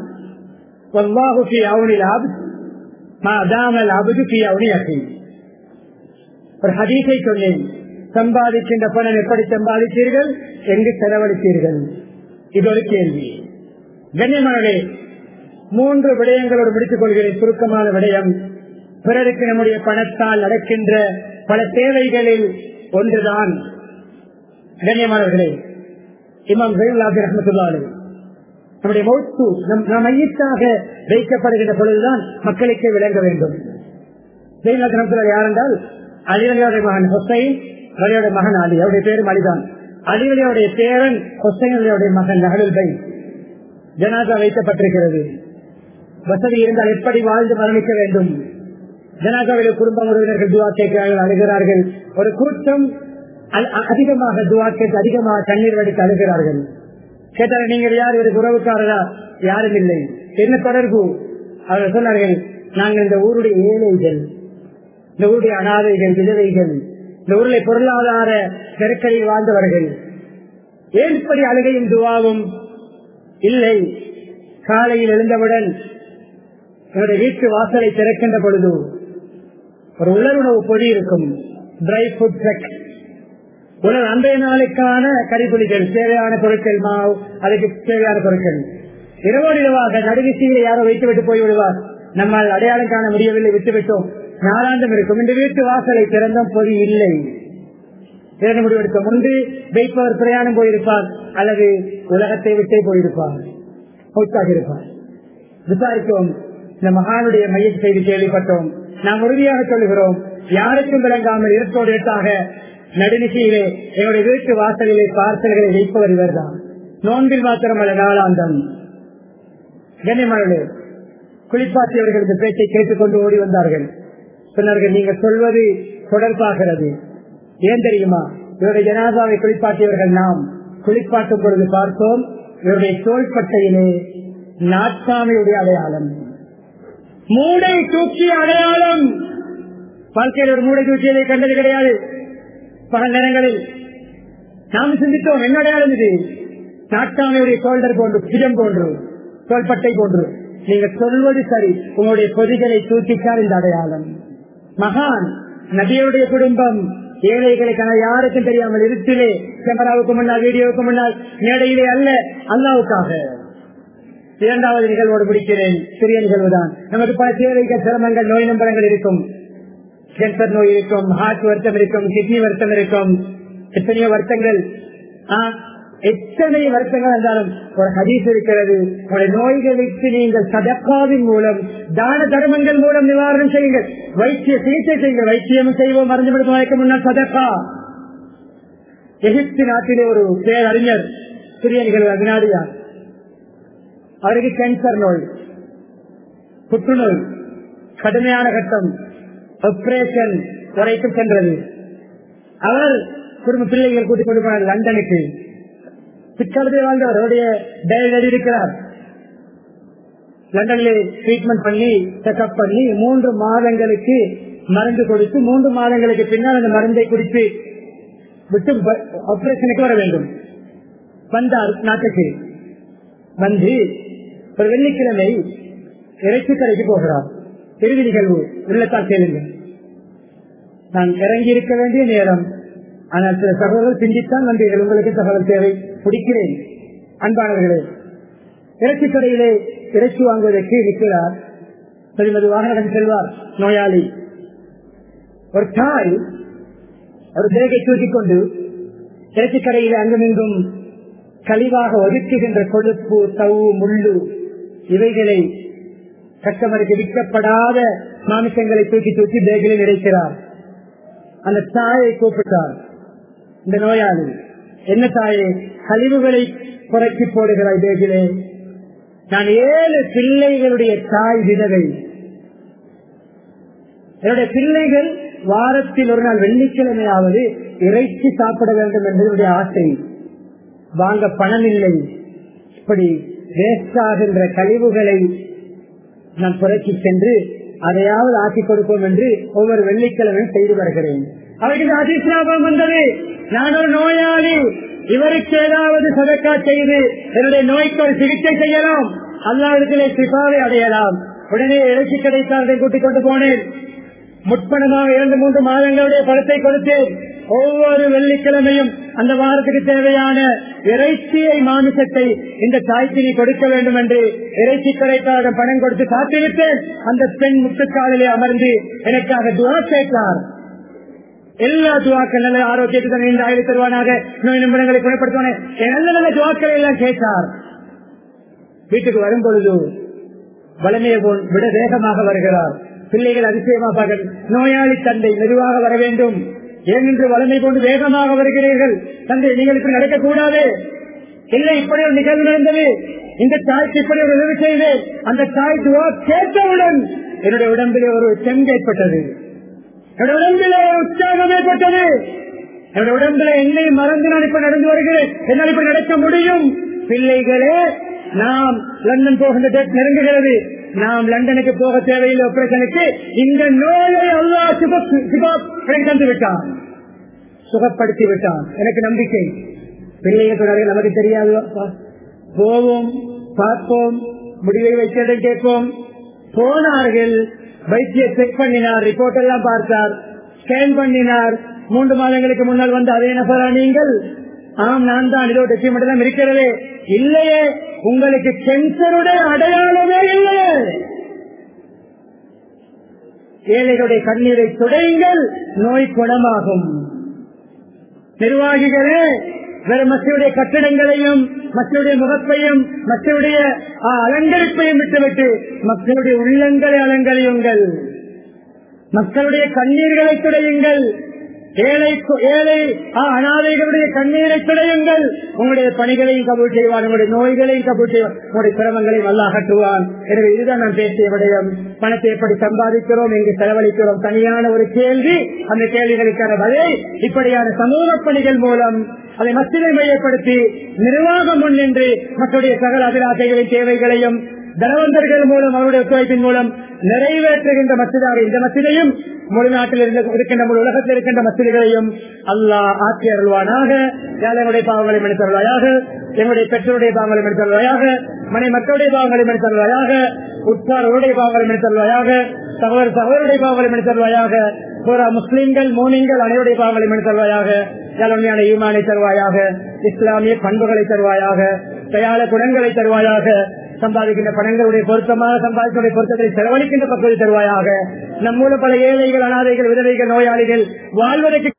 ஒரு ஹதீஸை சொன்னேன் சம்பாதிக்கின்ற பணம் எப்படி சம்பாதித்தீர்கள் எங்கு செலவழித்தீர்கள் இது ஒரு கேள்வி கண்ணியமானே மூன்று விடயங்களோடு முடித்துக் கொள்கிறேன் சுருக்கமான விடயம் பிறருக்கு நம்முடைய பணத்தால் நடக்கின்ற பல தேவைகளில் ஒன்றுதான் கண்ணியமானவர்களே இமாம் ஜெயலாபி ரஹமத்துல்லாலே நம்முடைய மௌத்து நம் மையத்தாக வைக்கப்படுகின்ற பொழுதுதான் மக்களுக்கு விளங்க வேண்டும் ஜெயலாபி ரஹமத்துல்லா யார் என்றால் அலிவலியோடைய மகன் ஹொசைன் அலியோட மகன் அலி அவருடைய பேரும் அலிதான் அலிவலியோடைய பேரன் ஹொசைன் அலியோடைய மகன் நகலில் பை ஜனாதா வைக்கப்பட்டிருக்கிறது வசதி இருந்தால் எப்படி வாழ்ந்து மரணிக்க வேண்டும் ஜனாதாவிலே குடும்ப உறவினர்கள் துவா கேட்கிறார்கள் அழுகிறார்கள் ஒரு கூட்டம் அதிகமாக துவா கேட்டு அதிகமாக கண்ணீர் வடித்து அழுகிறார்கள் கேட்டார்கள் நீங்கள் யார் இவருக்கு உறவுக்காரரா யாரும் இல்லை என்ன தொடர்பு அவர்கள் சொன்னார்கள் நாங்கள் இந்த ஊருடைய ஏழைகள் இந்த ஊருடைய அனாதைகள் விதவைகள் இந்த ஊரில் பொருளாதார நெருக்கடியில் வாழ்ந்தவர்கள் ஏன் இப்படி அழுகையும் துவாவும் இல்லை காலையில் எழுந்தவுடன் என்னுடைய வீட்டு வாசலை திறக்கின்ற பொழுது ஒரு உலருணவு பொடி இருக்கும் ட்ரை ஃபுட் ட்ரக் உலர் அன்றைய நாளுக்கான கறிப்புலிகள் தேவையான பொருட்கள் மாவு அதுக்கு தேவையான பொருட்கள் இரவோடு இரவாக நடுவிசையில யாரோ வைத்து விட்டு போய் விடுவார் நம்மால் அடையாளம் காண முடியவில்லை விட்டுவிட்டோம் நாளாந்தம் இருக்கும் இந்த வீட்டு வாசலை திறந்தும் பொறி இல்லை திறந்து முடிவெடுக்க முன்பு வைப்பவர் பிரயாணம் போயிருப்பார் அல்லது உலகத்தை விட்டே போயிருப்பார் மௌத்தாக இருப்பார் விசாரித்தோம் இந்த மகானுடைய மைய செய்தி கேள்விப்பட்டோம் நாம் உறுதியாக சொல்லுகிறோம் யாருக்கும் விளங்காமல் இருட்டோடு இருட்டாக நடுநிசையிலே என்னுடைய வீட்டு வாசலிலே பார்சல்களை வைப்பவர் இவர்தான் நோன்பில் மாத்திரமல்ல நாளாந்தம் கண்ணியமானே குளிப்பாட்டியவர்கள் இந்த பேச்சை கேட்டுக்கொண்டு ஓடி வந்தார்கள் சொன்னார்கள் நீங்கள் சொல்வது தொடர்பாகிறது ஏன் தெரியுமா இவருடைய ஜனாதாவை குளிப்பாட்டியவர்கள் நாம் குளிப்பாட்டும் பொழுது பார்த்தோம் இவருடைய தோள்பட்டையிலே நாட்காமையுடைய அடையாளம் மூடை தூக்கிய அடையாளம் வாழ்க்கையில் ஒரு மூடை தூக்கியதை கண்டது கிடையாது பல நேரங்களில் நாம் சிந்தித்தோம் என்ன அடையாளம் இது நாட்டாமையுடைய சோல்டர் போன்று பிஜம் போன்று தோள்பட்டை போன்று நீங்க சொல்வது சரி உங்களுடைய பொதிகளை தூக்கிச்சார் இந்த அடையாளம் மகான் நபியுடைய குடும்பம் ஏழைகளுக்கான யாருக்கும் தெரியாமல் இருட்டிலே கேமராவுக்கு முன்னால் வீடியோவுக்கு முன்னால் மேடையிலே அல்ல அல்லாவுக்காக இரண்டாவது நிகழ்வோடு முடிக்கிறேன் சிறிய நிகழ்வுதான் நமக்கு பல தேவைகள் சிரமங்கள் நோய் நம்பரங்கள் இருக்கும் கேன்சர் நோய் இருக்கும் ஹார்ட் வருத்தம் இருக்கும் கிட்னி வருத்தம் இருக்கும் எத்தனையோ வருத்தங்கள் எத்தனை வருத்தங்கள் இருந்தாலும் ஒரு ஹதீஸ் இருக்கிறது உங்களுடைய நோய்களுக்கு நீங்கள் சதக்காவின் மூலம் தான தர்மங்கள் மூலம் நிவாரணம் செய்யுங்கள் வைத்திய சிகிச்சை செய்யுங்கள் வைத்தியம் செய்வோம் மருந்து விடுத்து வைக்க முன்னால் சதக்கா எகிப்து நாட்டிலே ஒரு பேரறிஞர் சிறிய நிகழ்வு வினாடியா அவருக்கு கேன்சர் நோய் புற்றுநோய் கடுமையான கட்டம் ஆபரேஷன் வரைக்கும் சென்றது அவர் குடும்ப பிள்ளைகள் கூட்டிக் கொண்டு போனார் லண்டனுக்கு பிற்காலத்தில் வாழ்ந்தவர் அவருடைய டயல் இருக்கிறார் லண்டனிலே ட்ரீட்மெண்ட் பண்ணி செக்அப் பண்ணி மூன்று மாதங்களுக்கு மருந்து கொடுத்து மூன்று மாதங்களுக்கு பின்னால் அந்த மருந்தை குடித்து விட்டு ஆபரேஷனுக்கு வர வேண்டும் வந்தார் நாட்டுக்கு வந்து ஒரு வெள்ளிக்கிழமை இறைச்சி கடைக்கு போகிறார் இறுதி நிகழ்வு உள்ளத்தால் கேளுங்க நான் இறங்கி இருக்க வேண்டிய நேரம் ஆனால் சில சகோதரர்கள் சிந்தித்தான் வந்தீர்கள் உங்களுக்கு தகவல் தேவை பிடிக்கிறேன் அன்பானவர்களே இறைச்சி கடையிலே இறைச்சி வாங்குவதற்கு நிற்கிறார் திருமதி வாகனம் செல்வார் நோயாளி ஒரு தாய் ஒரு பேகை தூக்கிக் கொண்டு இறைச்சி கடையில் அங்குமிங்கும் கழிவாக ஒதுக்குகின்ற கொழுப்பு தவு முள்ளு இவைகளை கஸ்டமருக்கு விற்கப்படாத மாமிசங்களை தூக்கி தூக்கி பேகில் நிறைக்கிறார் அந்த தாயை கூப்பிட்டார் இந்த நோயாளி என்ன தாயே கழிவுகளை புரட்சி போடுகிறாய் பேகிலே நான் ஏழு பிள்ளைகளுடைய தாய் விதவை என்னுடைய பிள்ளைகள் வாரத்தில் ஒரு நாள் வெள்ளிக்கிழமையாவது இறைச்சி சாப்பிட வேண்டும் என்பதுடைய ஆசை வாங்க பணம் இல்லை இப்படி வேஸ்ட் ஆகின்ற கழிவுகளை நான் புரட்சி சென்று அதையாவது ஆக்கி கொடுப்போம் என்று ஒவ்வொரு வெள்ளிக்கிழமையும் செய்து வருகிறேன் அவருக்கு அதிர்ஷ்டாபம் வந்தது நான் ஒரு நோயாளி இவருக்கு ஏதாவது சதக்கா செய்து என்னுடைய நோய்க்கு ஒரு சிகிச்சை செய்யலாம் அல்லாவிடத்திலே சிபாவை அடையலாம் உடனே இறைச்சி கிடைத்தால் கூட்டிக் கொண்டு போனேன் முற்பணமாக இரண்டு மூன்று மாதங்களுடைய பணத்தை கொடுத்தேன் ஒவ்வொரு வெள்ளிக்கிழமையும் அந்த வாரத்துக்கு தேவையான இறைச்சியை மாமிசத்தை இந்த தாய்க்கு நீ கொடுக்க வேண்டும் என்று இறைச்சி கடைக்காரர் பணம் கொடுத்து காத்திருத்தேன் அந்த பெண் முட்டுக்காலிலே அமர்ந்து எனக்காக துவா கேட்டார் எல்லா துவாக்கள் நல்ல ஆரோக்கியத்துடன் இந்த ஆயுத தருவானாக நோய் நிமிடங்களை குணப்படுத்துவானே நல்ல நல்ல துவாக்களை எல்லாம் கேட்டார் வீட்டுக்கு வரும் பொழுது வளமையை போல் விட வேகமாக வருகிறார் பிள்ளைகள் அதிசயமாக நோயாளி தந்தை மெதுவாக வர வேண்டும் ஏனென்று வளமை கொண்டு வேகமாக வருகிறீர்கள் தந்தை நீங்கள் இப்படி நடக்கக்கூடாது இல்லை இப்படி ஒரு நிகழ்வு நடந்தது இந்த தாய்க்கு இப்படி ஒரு உதவி செய்து அந்த தாய் துவா கேட்டவுடன் என்னுடைய உடம்பிலே ஒரு செங்கு ஏற்பட்டது என்னுடைய உடம்பிலே ஒரு உற்சாகம் ஏற்பட்டது என்னுடைய உடம்பிலே என்னை மறந்து நான் இப்ப நடந்து வருகிறேன் என்னால் இப்ப நடக்க முடியும் பிள்ளைகளே நாம் லண்டன் போகின்ற டேட் நெருங்குகிறது நாம் லண்டனுக்கு போக தேவையில்லை ஆபரேஷனுக்கு இந்த நோயை அல்லா தந்து விட்டான் சுகப்படுத்தி விட்டான் எனக்கு நம்பிக்கை பிள்ளைகள் சொன்னார்கள் நமக்கு தெரியாது போவோம் பார்ப்போம் முடிவை வைத்ததை கேட்போம் போனார்கள் வைத்திய செக் பண்ணினார் ரிப்போர்ட் எல்லாம் பார்த்தார் ஸ்கேன் பண்ணினார் மூன்று மாதங்களுக்கு முன்னால் வந்து அதே நபரா நீங்கள் ஆம் நான் தான் இதோ டெஸ்டிமெண்ட் தான் இருக்கிறது இல்லையே உங்களுக்கு கேன்சருடைய அடையாளமே இல்லையே ஏழைகளுடைய கண்ணீரை துடையுங்கள் நோய் குணமாகும் நிர்வாகிகளே வேற மக்களுடைய கட்டிடங்களையும் மக்களுடைய முகப்பையும் மக்களுடைய அலங்கரிப்பையும் விட்டுவிட்டு மக்களுடைய உள்ளங்களை அலங்கரியுங்கள் மக்களுடைய கண்ணீர்களை துடையுங்கள் ஏழை ஏழை அனாதைகளுடைய கண்ணீரை துடையுங்கள் உங்களுடைய பணிகளையும் கபூல் செய்வான் உங்களுடைய நோய்களையும் கபூல் செய்வான் உங்களுடைய சிரமங்களையும் நல்லா அகற்றுவான் எனவே இதுதான் நான் பேசிய விடயம் பணத்தை எப்படி சம்பாதிக்கிறோம் எங்கு செலவழிக்கிறோம் தனியான ஒரு கேள்வி அந்த கேள்விகளுக்கான பதில் இப்படியான சமூக பணிகள் மூலம் அதை மத்தியை மையப்படுத்தி நிர்வாகம் முன்னின்று மக்களுடைய சகல அபிலாசைகளின் தேவைகளையும் தனவந்தர்கள் மூலம் அவருடைய ஒத்துழைப்பின் மூலம் நிறைவேற்றுகின்ற மசிதாக இந்த மசிதையும் முழு நாட்டில் இருக்கின்ற முழு உலகத்தில் இருக்கின்ற மசிதிகளையும் அல்லாஹ் ஆட்சி அருள்வானாக ஏழைகளுடைய பாவங்களை மனிதர்களாயாக எங்களுடைய பெற்றோருடைய பாவங்களை மனிதர்களாயாக மனை மக்களுடைய பாவங்களை மனிதர்களாயாக உட்பார்களுடைய பாவங்களை மனிதர்களாயாக சகோதர சகோதரருடைய பாவங்களை மனிதர்களாயாக பூரா முஸ்லிம்கள் மோனிங்கள் அனைவருடைய பாவங்களை மனு தருவாயாக உண்மையான ஈமானை தருவாயாக இஸ்லாமிய பண்புகளை தருவாயாக தயார குணங்களை தருவாயாக சம்பாதிக்கின்ற பணங்களுடைய பொருத்தமாக சம்பாதிக்கின்ற பொருத்தத்தை செலவழிக்கின்ற பக்குவத்தை தருவாயாக நம் மூலம் பல ஏழைகள் அனாதைகள் விதவைகள் நோயாளிகள் வாழ்வதற்கு